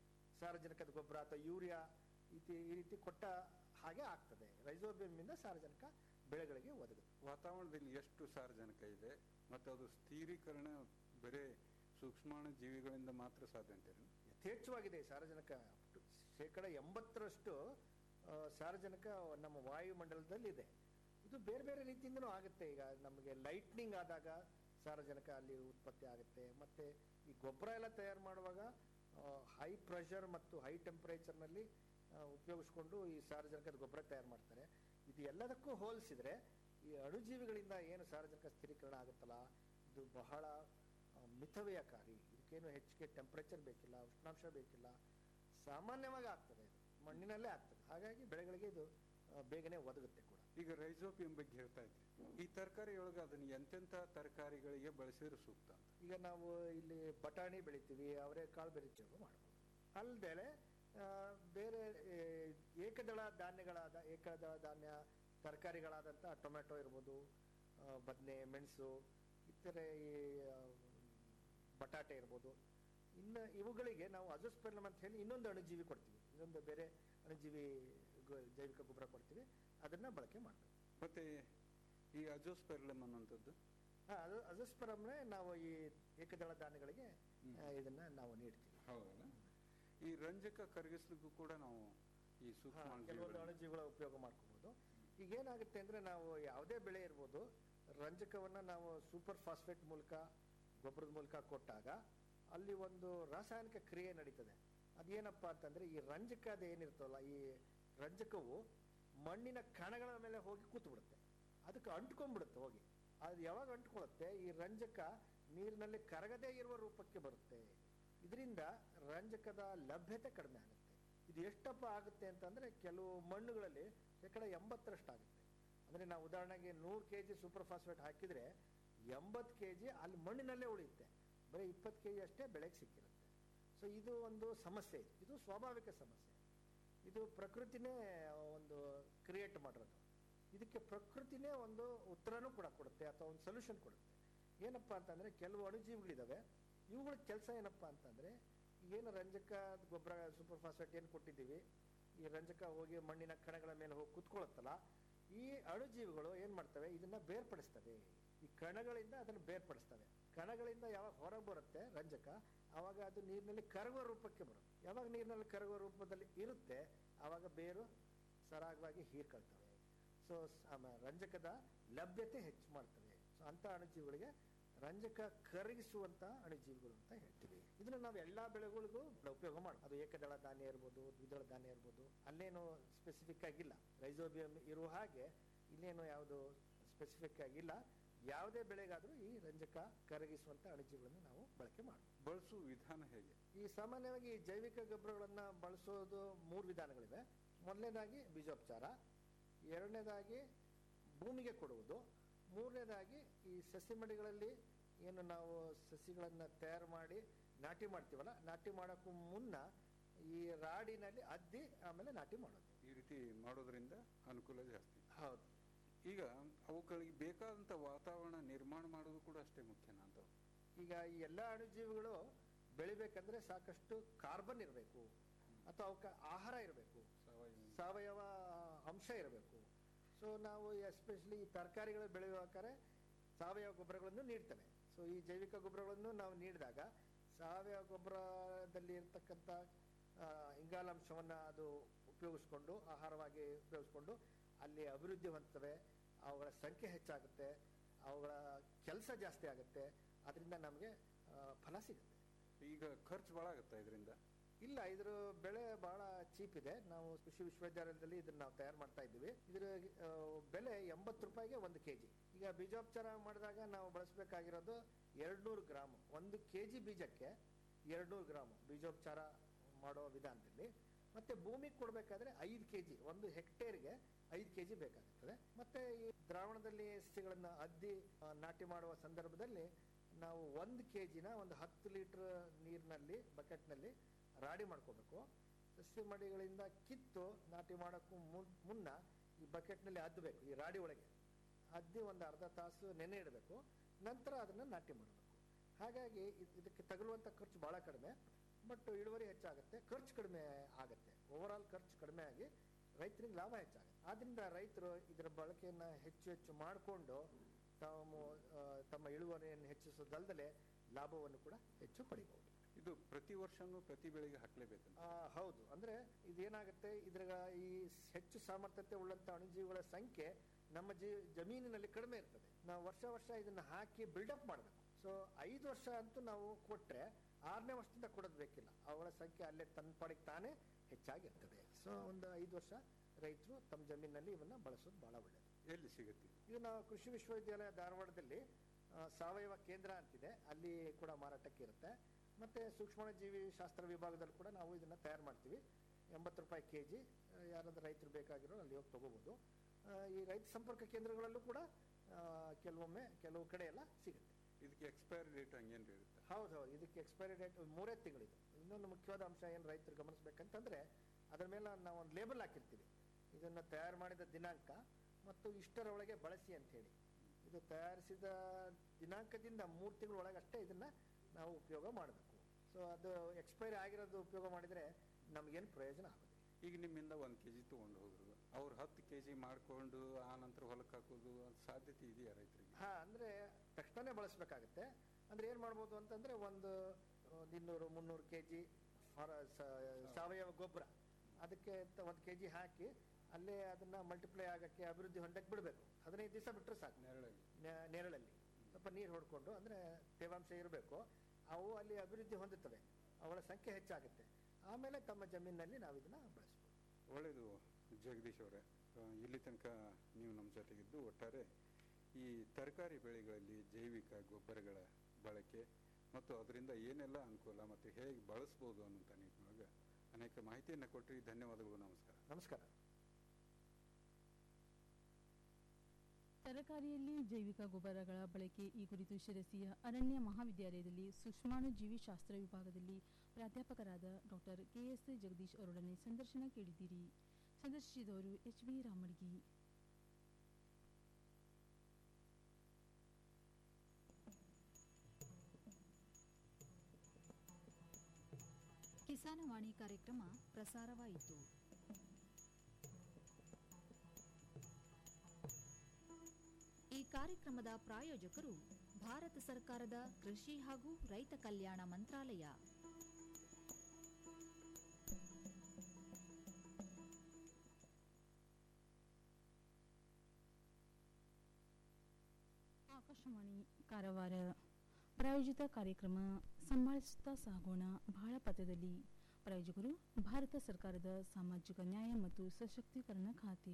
ಸಾರಜನಕದ ಗೊಬ್ಬರ ಅಥವಾ ಯೂರಿಯಾ ಇತಿ ಈ ರೀತಿ ಕೊಟ್ಟ ಹಾಗೆ ಆಗ್ತದೆ ರೈಸೋಬಿಯಂನಿಂದ ಸಾರಜನಕ ಬೆಳೆಗಳಿಗೆ ಒದಗುತ್ತೆ ವಾತಾವರಣದಲ್ಲಿ ಎಷ್ಟು ಸಾರಜನಕ ಇದೆ ಮತ್ತು ಅದು ಸ್ಥಿರೀಕರಣ ಬರೇ ಸೂಕ್ಷ್ಮಾಣು ಜೀವಿಗಳಿಂದ ಮಾತ್ರ ಸಾಧ್ಯ ಅಂತೀರಿ ಯಥೇಚ್ಛವಾಗಿದೆ ಈ ಸಾರಜನಕ ಶೇಕಡ ಎಂಬತ್ತರಷ್ಟು ಆ, ಸಾರಜನಕ ನಮ್ಮ ವಾಯುಮಂಡಲದಲ್ಲಿ ಇದೆ ಇದು ಬೇರೆ ಬೇರೆ ರೀತಿಯಿಂದನೂ ಆಗುತ್ತೆ ಈಗ ನಮಗೆ ಲೈಟ್ನಿಂಗ್ ಆದಾಗ ಸಾರಜನಕ ಅಲ್ಲಿ ಉತ್ಪತ್ತಿ ಆಗುತ್ತೆ ಮತ್ತೆ ಈ ಗೊಬ್ಬರ ಎಲ್ಲ ತಯಾರು ಮಾಡುವಾಗ ಹೈ ಪ್ರೆಷರ್ ಮತ್ತು ಹೈ ಟೆಂಪರೇಚರ್ನಲ್ಲಿ ಉಪಯೋಗಿಸ್ಕೊಂಡು ಈ ಸಾರಜನಕದ ಗೊಬ್ಬರ ತಯಾರು ಮಾಡ್ತಾರೆ ಇದು ಎಲ್ಲದಕ್ಕೂ ಹೋಲಿಸಿದ್ರೆ ಈ ಅಣುಜೀವಿಗಳಿಂದ ಏನು ಸಾರಜನಕ ಸ್ಥಿರೀಕರಣ ಆಗುತ್ತಲ್ಲ ಇದು ಬಹಳ ಆ, ಮಿತವ್ಯಯಕಾರಿ ಇದಕ್ಕೇನು ಹೆಚ್ಚಿಗೆ ಟೆಂಪರೇಚರ್ ಬೇಕಿಲ್ಲ ಉಷ್ಣಾಂಶ ಬೇಕಿಲ್ಲ ಸಾಮಾನ್ಯವಾಗಿ ಆಗ್ತದೆ ಇದು ಮಣ್ಣಿನಲ್ಲೇ ಆಗ್ತದೆ ಹಾಗಾಗಿ ಬೆಳೆಗಳಿಗೆ ಇದು ಆ, ಬೇಗನೆ ಒದಗುತ್ತೆ ಕೂಡ ಈಗ ರೈಸೋಪಿಯಂ ಬಗ್ಗೆ ಹೇಳ್ತಾ ಇದ್ರಿ ಈ ತರಕಾರಿ ಒಳಗೆ ಅದನ್ನ ಎಂತೆಂಥ ತರಕಾರಿಗಳಿಗೆ ಬಳಸಿದ್ರೆ ಸೂಕ್ತ ಅಂತ ಈಗ ನಾವು ಇಲ್ಲಿ ಬಟಾಣಿ ಬೆಳಿತೀವಿ ಅವರೆಕಾಳು ಬೆಳಿತೀವಿ ಮಾಡ್ಬೋದು ಅಲ್ಲದೆ ಬೇರೆ ಏ, ಏಕದಳ ಧಾನ್ಯಗಳಾದ ಏಕದಳ ಧಾನ್ಯ ತರಕಾರಿಗಳಾದಂಥ ಟೊಮೆಟೊ ಇರ್ಬೋದು ಆ, ಬದನೆ ಮೆಣಸು ಇತರೆ ಈ ಆ, ಬಟಾಟೆ ಇರ್ಬೋದು ಇನ್ನು ಇವುಗಳಿಗೆ ನಾವು ಅಜೋಸ್ಪೆರ್ಲಮ್ ಅಂತ ಹೇಳಿ ಇನ್ನೊಂದು ಅಣುಜೀವಿ ಕೊಡ್ತೀವಿ ಇನ್ನೊಂದು ಬೇರೆ ಅಣುಜೀವಿ ಗೊ- ಜೈವಿಕ ಗೊಬ್ಬರ ಕೊಡ್ತೀವಿ ಅದನ್ನ ಬಳಕೆ ಮಾಡಬೇಕು ಮತ್ತೆ ಈ ಅಜೋಸ್ಪೆರ್ಲಮ್ ಅನ್ನುವಂಥದ್ದು ಹಾ ಅದು ಅಜೋಸ್ಪೆರಮ್ನೇ ನಾವು ಈ ಏಕದಳ ಧಾನ್ಯಗಳಿಗೆ ಆ, ಇದನ್ನ ನಾವು ನೀಡ್ತೀವಿ ಹೌದಲ್ಲ ಈ ರಂಜಕ ಕರಗಿಸ್ಲಿಕ್ಕೂ ಕೂಡ ನಾವು ಈ ಹಾ, ಸೂಕ್ಷ್ಮ ಕೆಲವೊಂದು ಅಣುಜೀವಿಗಳನ್ನ- ಅಣುಜೀವಿಗಳ ಉಪಯೋಗ ಮಾಡ್ಕೋಬಹುದು ಈಗ ಏನಾಗುತ್ತೆ ಅಂದ್ರೆ ನಾವು ಯಾವುದೇ ಬೆಳೆ ಇರ್ಬೋದು ರಂಜಕವನ್ನ ನಾವು ಸೂಪರ್ ಫಾಸ್ಫೇಟ್ ಮೂಲಕ ಗೊಬ್ಬರದ ಮೂಲಕ ಕೊಟ್ಟಾಗ ಅಲ್ಲಿ ಒಂದು ರಾಸಾಯನಿಕ ಕ್ರಿಯೆ ನಡೀತದೆ ಅದೇನಪ್ಪ ಅಂತಂದ್ರೆ ಈ ರಂಜಕದ ಏನಿರ್ತಲ್ಲ ಈ ರಂಜಕವು ಮಣ್ಣಿನ ಕಣಗಳ ಮೇಲೆ ಹೋಗಿ ಕೂತು ಬಿಡುತ್ತೆ ಅದಕ್ಕೆ ಅಂಟ್ಕೊಂಡ್ಬಿಡುತ್ತೆ ಹೋಗಿ ಅದು ಯಾವಾಗ ಅಂಟ್ಕೊಳ್ಳುತ್ತೆ ಈ ರಂಜಕ ನೀರಿನಲ್ಲಿ ಕರಗದೇ ಇರುವ ರೂಪಕ್ಕೆ ಬರುತ್ತೆ ಇದರಿಂದ ರಂಜಕದ ಲಭ್ಯತೆ ಕಡಿಮೆ ಆಗುತ್ತೆ ಇದು ಎಷ್ಟಪ್ಪ ಆಗುತ್ತೆ ಅಂತಂದ್ರೆ ಕೆಲವು ಮಣ್ಣುಗಳಲ್ಲಿ ಶೇಕಡ ಎಂಬತ್ತರಷ್ಟು ಆಗುತ್ತೆ ಅಂದ್ರೆ ನಾವು ಉದಾಹರಣೆಗೆ ನೂರು ಕೆ ಜಿ ಸೂಪರ್ ಫಾಸ್ಫೇಟ್ ಹಾಕಿದ್ರೆ ಎಂಬತ್ತು ಕೆ ಜಿ ಅಲ್ಲಿ ಮಣ್ಣಿನಲ್ಲೇ ಉಳಿಯುತ್ತೆ ಬರೀ ಇಪ್ಪತ್ತು ಕೆ ಜಿ ಅಷ್ಟೇ ಬೆಳೆಗೆ ಸಿಕ್ಕಿರುತ್ತೆ ಸೊ ಇದು ಒಂದು ಸಮಸ್ಯೆ ಇದು ಇದು ಸ್ವಾಭಾವಿಕ ಸಮಸ್ಯೆ ಇದು ಪ್ರಕೃತಿನೇ ಒಂದು ಕ್ರಿಯೇಟ್ ಮಾಡಿರೋದು ಇದಕ್ಕೆ ಪ್ರಕೃತಿನೇ ಒಂದು ಉತ್ತರನೂ ಕೂಡ ಕೊಡುತ್ತೆ ಅಥವಾ ಒಂದು ಸೊಲ್ಯೂಷನ್ ಕೊಡುತ್ತೆ ಏನಪ್ಪಾ ಅಂತಂದ್ರೆ ಕೆಲವು ಅಣುಜೀವಿಗಳಿದಾವೆ ಇವುಗಳ ಕೆಲಸ ಏನಪ್ಪಾ ಅಂತಂದ್ರೆ ಏನು ರಂಜಕ ಗೊಬ್ಬರ ಸೂಪರ್ ಫಾಸ್ಫೇಟ್ ಏನು ಕೊಟ್ಟಿದ್ದೀವಿ ಈ ರಂಜಕ ಹೋಗಿ ಮಣ್ಣಿನ ಕಣಗಳ ಮೇಲೆ ಹೋಗಿ ಕುತ್ಕೊಳ್ಳುತ್ತಲ್ಲ ಈ ಅಣುಜೀವಿಗಳು ಏನ್ ಮಾಡ್ತವೆ ಇದನ್ನ ಬೇರ್ಪಡಿಸ್ತವೆ ಈ ಕಣಗಳಿಂದ ಅದನ್ನು ಬೇರ್ಪಡಿಸ್ತವೆ ಕಣಗಳಿಂದ ಯಾವಾಗ ಹೊರಗೆ ಬರುತ್ತೆ ರಂಜಕ ಅವಾಗ ಅದು ನೀರಿನಲ್ಲಿ ಕರಗುವ ರೂಪಕ್ಕೆ ಬರುತ್ತೆ ಯಾವಾಗ ನೀರಿನಲ್ಲಿ ಕರಗುವ ರೂಪದಲ್ಲಿ ಇರುತ್ತೆ ಆವಾಗ ಬೇರು ಸರಾಗವಾಗಿ ಹೀರ್ಕೊಳ್ತವೆ ಸೊ ರಂಜಕದ ಲಭ್ಯತೆ ಹೆಚ್ಚು ಮಾಡ್ತವೆ ಸೊ ಅಂತ ಅಣುಜೀವಿಗಳಿಗೆ ರಂಜಕ ಕರಗಿಸುವಂತ ಅಣುಜೀವಿಗಳು ಅಂತ ಹೇಳ್ತೀವಿ ಇದನ್ನ ನಾವು ಎಲ್ಲಾ ಬೆಳೆಗಳಿಗೂ ಉಪಯೋಗ ಮಾಡೋದು ಅದು ಏಕದಳ ಧಾನ್ಯ ಇರ್ಬೋದು ದ್ವಿದಳ ಧಾನ್ಯ ಇರ್ಬೋದು ಅಲ್ಲೇನು ಸ್ಪೆಸಿಫಿಕ್ ಆಗಿಲ್ಲ ರೈಸೋಬಿಯಂ ಇರುವ ಹಾಗೆ ಇಲ್ಲೇನು ಯಾವುದು ಸ್ಪೆಸಿಫಿಕ್ ಆಗಿಲ್ಲ ಯಾವುದೇ ಬೆಳೆಗಾದ್ರೂ ಈ ರಂಜಕ ಕರಗಿಸುವಂತ ಅಣುಜೀವಿಗಳನ್ನು ನಾವು ಬಳಕೆ ಮಾಡಬಹುದು ಬಳಸುವ ವಿಧಾನ ಹೇಗೆ ಈ ಸಾಮಾನ್ಯವಾಗಿ ಈ ಜೈವಿಕ ಗೊಬ್ಬರಗಳನ್ನ ಬಳಸೋದು ಮೂರು ವಿಧಾನಗಳಿವೆ ಮೊದಲನೇದಾಗಿ ಬೀಜೋಪಚಾರ ಎರಡನೇದಾಗಿ ಭೂಮಿಗೆ ಕೊಡುವುದು ಮೂರನೇದಾಗಿ ಈ ಸಸಿ ಮಡಿಗಳಲ್ಲಿ ಏನು ನಾವು ಸಸಿಗಳನ್ನ ತಯಾರು ಮಾಡಿ ನಾಟಿ ಮಾಡ್ತೀವಲ್ಲ ನಾಟಿ ಮಾಡೋಕ್ಕೂ ಮುನ್ನ ಈ ರಾಡಿನಲ್ಲಿ ಅದ್ದಿ ಆಮೇಲೆ ನಾಟಿ ಮಾಡೋದು ಈ ರೀತಿ ಮಾಡೋದ್ರಿಂದ ಅನುಕೂಲ ಜಾಸ್ತಿ ಹೌದು ಈಗ ಅವುಗಳಿಗೆ ಬೇಕಾದಂತ ವಾತಾವರಣ ನಿರ್ಮಾಣ ಮಾಡೋದು ಕೂಡ ಅಷ್ಟೇ ಮುಖ್ಯನಾ ಅಂತ ಈಗ ಈ ಎಲ್ಲ ಅಣುಜೀವಿಗಳು ಬೆಳಿಬೇಕಂದ್ರೆ ಸಾಕಷ್ಟು ಕಾರ್ಬನ್ ಇರಬೇಕು ಅಥವಾ ಅವಕ್ಕೆ ಆಹಾರ ಇರಬೇಕು ಸಾವಯವ ಸಾವಯವ ಅಂಶ ಇರಬೇಕು ಸೊ ನಾವು ಎಸ್ಪೆಷಲಿ ಈ ತರಕಾರಿಗಳು ಬೆಳೆಯುವಾದ್ರೆ ಸಾವಯವ ಗೊಬ್ಬರಗಳನ್ನು ನೀಡ್ತವೆ ಸೊ ಈ ಜೈವಿಕ ಗೊಬ್ಬರಗಳನ್ನು ನಾವು ನೀಡಿದಾಗ ಸಾವಯವ ಗೊಬ್ಬರದಲ್ಲಿ ಇರ್ತಕ್ಕಂಥ ಆ, ಇಂಗಾಲಾಂಶವನ್ನ ಅದು ಉಪಯೋಗಿಸ್ಕೊಂಡು ಆಹಾರವಾಗಿ ಉಪಯೋಗಿಸ್ಕೊಂಡು ಅಲ್ಲಿ ಅಭಿವೃದ್ಧಿ ಹೊಂದ್ತವೆ ಅವುಗಳ ಸಂಖ್ಯೆ ಹೆಚ್ಚಾಗುತ್ತೆ ಅವುಗಳ ಕೆಲಸ ಜಾಸ್ತಿ ಆಗುತ್ತೆ ಅದರಿಂದ ನಮಗೆ ಫಲ ಸಿಗುತ್ತೆ ಈಗ ಖರ್ಚು ಭಾಳ ಆಗುತ್ತಾ ಇದರಿಂದ ಇಲ್ಲ ಇದ್ರ ಬೆಳೆ ಬಹಳ ಚೀಪ್ ಇದೆ ನಾವು ಕೃಷಿ ವಿಶ್ವವಿದ್ಯಾಲಯದಲ್ಲಿ ಇದನ್ನ ನಾವು ತಯಾರು ಮಾಡ್ತಾ ಇದ್ದೀವಿ ಇದ್ರ ಆ, ಬೆಲೆ ಎಂಬತ್ತು ರೂಪಾಯಿಗೆ ಒಂದು ಕೆಜಿ ಈಗ ಬೀಜೋಪಚಾರ ಮಾಡಿದಾಗ ನಾವು ಬಳಸಬೇಕಾಗಿರೋದು ಎರಡ್ನೂರು ಗ್ರಾಮ್ ಒಂದು ಕೆಜಿ ಬೀಜಕ್ಕೆ ಎರಡ್ನೂರು ಗ್ರಾಮ್ ಬೀಜೋಪಚಾರ ಮಾಡೋ ವಿಧಾನದಲ್ಲಿ ಮತ್ತೆ ಭೂಮಿಗೆ ಕೊಡಬೇಕಾದ್ರೆ ಐದು ಕೆಜಿ ಒಂದು ಹೆಕ್ಟೇರ್ಗೆ ಐದು ಕೆಜಿ ಬೇಕಾಗುತ್ತದೆ ಮತ್ತೆ ಈ ದ್ರಾವಣದಲ್ಲಿ ಸಸಿಗಳನ್ನ ಅದ್ದಿ ಆ, ನಾಟಿ ಮಾಡುವ ಸಂದರ್ಭದಲ್ಲಿ ನಾವು ಒಂದು ಕೆಜಿನ ಒಂದು ಹತ್ತು ಲೀಟರ್ ನೀರಿನಲ್ಲಿ ಬಕೆಟ್ನಲ್ಲಿ ರಾಡಿ ಮಾಡ್ಕೋಬೇಕು ಸಸಿ ಮಡಿಗಳಿಂದ ಕಿತ್ತು ನಾಟಿ ಮಾಡೋಕ್ಕೂ ಮುನ್- ಮುನ್ನ ಈ ಬಕೆಟ್ನಲ್ಲಿ ಅದ್ದಬೇಕು ಈ ರಾಡಿ ಒಳಗೆ ಅದ್ದಿ ಒಂದು ಅರ್ಧ ತಾಸು ನೆನೆ ಇಡಬೇಕು ನಂತರ ಅದನ್ನ ನಾಟಿ ಮಾಡಬೇಕು ಹಾಗಾಗಿ ಇದ್- ಇದಕ್ಕೆ ತಗುಲುವಂತ ಖರ್ಚು ಬಹಳ ಕಡಿಮೆ ಬಟ್ ಇಳುವರಿ ಹೆಚ್ಚಾಗುತ್ತೆ ಖರ್ಚು ಕಡಿಮೆ ಆಗುತ್ತೆ ಓವರ್ ಆಲ್ ಖರ್ಚು ಕಡಿಮೆ ಆಗಿ ರೈತರಿಗೆ ಲಾಭ ಹೆಚ್ಚಾಗುತ್ತೆ ಆದ್ರಿಂದ ರೈತರು ಇದರ ಬಳಕೆಯನ್ನ ಹೆಚ್ಚು ಹೆಚ್ಚು ಮಾಡಿಕೊಂಡು ತಾವು ಆ, ತಮ್ಮ ಇಳುವರಿಯನ್ನು ಹೆಚ್ಚಿಸೋದಲ್ಲದೆ ಲಾಭವನ್ನು ಕೂಡ ಹೆಚ್ಚು ಪಡಿಬಹುದು ಇದು ಪ್ರತಿ ವರ್ಷನೂ ಪ್ರತಿ ಬೆಳೆಗೆ ಹಾಕ್ಲೇಬೇಕಂತ ಆ, ಹೌದು ಅಂದ್ರೆ ಇದೇನಾಗುತ್ತೆ ಇದ್ರಾಗ ಈ ಹೆಚ್ಚು ಸಾಮರ್ಥ್ಯತೆ ಉಳ್ಳಂತ ಅಣುಜೀವಿಗಳ ಸಂಖ್ಯೆ ನಮ್ಮ ಜೀ ಜಮೀನಿನಲ್ಲಿ ಕಡಿಮೆ ಇರ್ತದೆ ನಾವು ವರ್ಷ ವರ್ಷ ಇದನ್ನ ಹಾಕಿ ಬಿಲ್ಡಪ್ ಮಾಡಬೇಕು ಸೊ ಐದು ವರ್ಷ ಅಂತೂ ನಾವು ಕೊಟ್ರೆ ಆರನೇ ವರ್ಷದಿಂದ ಕೊಡೋದು ಬೇಕಿಲ್ಲ ಅವುಗಳ ಸಂಖ್ಯೆ ಅಲ್ಲೇ ತನ್ನ ಪಾಡಿಗೆ ತಾನೇ ಹೆಚ್ಚಾಗಿರ್ತದೆ ಸೊ ಒಂದು ಐದು ವರ್ಷ ರೈತರು ತಮ್ಮ ಜಮೀನಿನಲ್ಲಿ ಇವನ್ನ ಬಳಸೋದು ಬಹಳ ಒಳ್ಳೆಯದು ಎಲ್ಲಿ ಸಿಗುತ್ತೆ ಇದು ನಾವು ಕೃಷಿ ವಿಶ್ವವಿದ್ಯಾಲಯ ಧಾರವಾಡದಲ್ಲಿ ಆ, ಸಾವಯವ ಕೇಂದ್ರ ಅಂತಿದೆ ಅಲ್ಲಿ ಕೂಡ ಮಾರಾಟಕ್ಕೆ ಇರುತ್ತೆ ಮತ್ತೆ ಸೂಕ್ಷ್ಮಜೀವಿ ಶಾಸ್ತ್ರ ವಿಭಾಗದಲ್ಲಿ ಕೂಡ ನಾವು ಇದನ್ನ ತಯಾರು ಮಾಡ್ತೀವಿ ಎಂಬತ್ತು ರೂಪಾಯಿ ಕೆ ಜಿ ಯಾರಾದ್ರೂ ರೈತರು ಬೇಕಾಗಿರೋ ಅಲ್ಲಿ ಹೋಗಿ ತಗೋಬಹುದು ಆ, ಈ ರೈತ ಸಂಪರ್ಕ ಕೇಂದ್ರಗಳಲ್ಲೂ ಕೂಡ ಆ, ಕೆಲವೊಮ್ಮೆ ಕೆಲವು ಕಡೆ ಎಲ್ಲ ಸಿಗುತ್ತೆ ಇದಕ್ಕೆ ಎಕ್ಸ್ಪೈರಿ ಡೇಟ್ ಹಂಗೇನು ಇರುತ್ತೆ ಹೌದು ಹೌದು ಇದಕ್ಕೆ ಎಕ್ಸ್ಪೈರಿ ಡೇಟ್ ಮೂರೇ ತಿಂಗಳಿದು ಇನ್ನೊಂದು ಮುಖ್ಯವಾದ ಅಂಶ ಏನು ರೈತರು ಗಮನಿಸ್ಬೇಕಂತಂದ್ರೆ ಅದರ ಮೇಲೆ ನಾವು ಒಂದು ಲೇಬಲ್ ಹಾಕಿರ್ತೀವಿ ಇದನ್ನ ತಯಾರು ಮಾಡಿದ ದಿನಾಂಕ ಮತ್ತು ಇಷ್ಟರ ಒಳಗೆ ಬಳಸಿ ಅಂತ ಹೇಳಿ ಇದು ತಯಾರಿಸಿದ ದಿನಾಂಕದಿಂದ ಮೂರು ತಿಂಗಳ ಒಳಗೆ ಅಷ್ಟೇ ಇದನ್ನ ನಾವು ಉಪಯೋಗ ಮಾಡಬೇಕು ಸೊ ಅದು ಎಕ್ಸ್ಪೈರಿ ಆಗಿರೋದು ಉಪಯೋಗ ಮಾಡಿದ್ರೆ ನಮಗೇನು ಪ್ರಯೋಜನ ಆಗೋದಿಲ್ಲ ಈಗ ನಿಮ್ಮಿಂದ ಒಂದು ಕೆ ಜಿ ತೊಗೊಂಡು ಹೋದ್ರು ಅವ್ರು ಹತ್ತು ಕೆ ಜಿ ಮಾಡಿಕೊಂಡು ಆ ನಂತರ ಹೊಲಕ್ಕೆ ಹಾಕೋದು ಅದು ಸಾಧ್ಯತೆ ಇದೆಯಾ ರೈತರಿಗೆ ಹಾ ಅಂದ್ರೆ ತಕ್ಷಣನೇ ಬಳಸಬೇಕಾಗುತ್ತೆ ಅಂದ್ರೆ ಏನ್ ಮಾಡ್ಬೋದು ಅಂತಂದ್ರೆ ಒಂದು ಒಂದು ಇನ್ನೂರು ಮುನ್ನೂರು ಕೆ ಜಿ ಸಾವಯವ ಗೊಬ್ಬರ ಅದಕ್ಕೆ ತ- ಒಂದು ಕೆ ಜಿ ಹಾಕಿ ಅಲ್ಲೇ ಅದನ್ನ ಮಲ್ಟಿಪ್ಲೈ ಆಗಕ್ಕೆ ಅಭಿವೃದ್ಧಿ ಹೊಂದಕ್ಕೆ ಬಿಡಬೇಕು ಹದಿನೈದು ದಿವಸ ಬಿಟ್ಟರೆ ಸಾಕು ನೆರಳಲ್ಲಿ ನೆ- ನೆರಳಲ್ಲಿ ಸ್ವಲ್ಪ ನೀರು ಹೊಡ್ಕೊಂಡು ಅಂದ್ರೆ ತೇವಾಂಶ ಇರಬೇಕು ಅವು ಅಲ್ಲಿ ಅಭಿವೃದ್ಧಿ ಹೊಂದುತ್ತವೆ ಅವುಗಳ ಸಂಖ್ಯೆ ಹೆಚ್ಚಾಗುತ್ತೆ ಆಮೇಲೆ ತಮ್ಮ ಜಮೀನಿನಲ್ಲಿ ನಾವು ಇದನ್ನ ಬಳಸ್ಬೋದು ಒಳ್ಳೆಯದು ಜಗದೀಶ್ ಅವರೇ ಆ, ಇಲ್ಲಿ ತನಕ ನೀವು ನಮ್ಮ ಜೊತೆಗಿದ್ದು ಒಟ್ಟಾರೆ ಈ ತರಕಾರಿ ಬೆಳೆಗಳಲ್ಲಿ ಜೈವಿಕ ಗೊಬ್ಬರಗಳ ಬಳಕೆ ಮತ್ತು ಅದರಿಂದ ಏನೆಲ್ಲ ಅನುಕೂಲ ಮತ್ತು ಹೇಗೆ ಬಳಸ್ಬೋದು ಅನ್ನುವಂಥ ನಿಟ್ಟಿನೊಳಗೆ ಅನೇಕ ಮಾಹಿತಿಯನ್ನು ಕೊಟ್ಟರಿ ಧನ್ಯವಾದಗಳು ನಮಸ್ಕಾರ ನಮಸ್ಕಾರ ತರಕಾರಿಯಲ್ಲಿ ಜೈವಿಕ ಗೊಬ್ಬರಗಳ ಬಳಕೆ ಈ ಕುರಿತು ಶಿರಸಿಯ ಅರಣ್ಯ ಮಹಾವಿದ್ಯಾಲಯದಲ್ಲಿ ಸೂಕ್ಷ್ಮಾಣುಜೀವಿ ಶಾಸ್ತ್ರ ವಿಭಾಗದಲ್ಲಿ ಪ್ರಾಧ್ಯಾಪಕರಾದ ಡಾಕ್ಟರ್ ಕೆಎಸ್ ಜಗದೀಶ್ ಅವರೊಡನೆ ಸಂದರ್ಶನ ಕೇಳಿದ್ದೀರಿ ಸಂದರ್ಶಿಸಿದವರು ಎಚ್ ಬಿ ರಾಮಡ್ಗಿ ಕಿಸಾನವಾಣಿ ಕಾರ್ಯಕ್ರಮ ಪ್ರಸಾರವಾಯಿತು ಈ ಕಾರ್ಯಕ್ರಮದ ಪ್ರಾಯೋಜಕರು ಭಾರತ ಸರ್ಕಾರದ ಕೃಷಿ ಹಾಗೂ ರೈತ ಕಲ್ಯಾಣ ಮಂತ್ರಾಲಯ ಆಕಾಶವಾಣಿ ಕಾರವಾರ ಪ್ರಾಯೋಜಿತ ಕಾರ್ಯಕ್ರಮ ಸಂಭಾಳಿಸುತ್ತಾ ಸಾಗೋಣ ಬಹಳ ಪಥದಲ್ಲಿ ಪ್ರಾಯೋಜಕರು ಭಾರತ ಸರ್ಕಾರದ ಸಾಮಾಜಿಕ ನ್ಯಾಯ ಮತ್ತು ಸಶಕ್ತೀಕರಣ ಖಾತೆ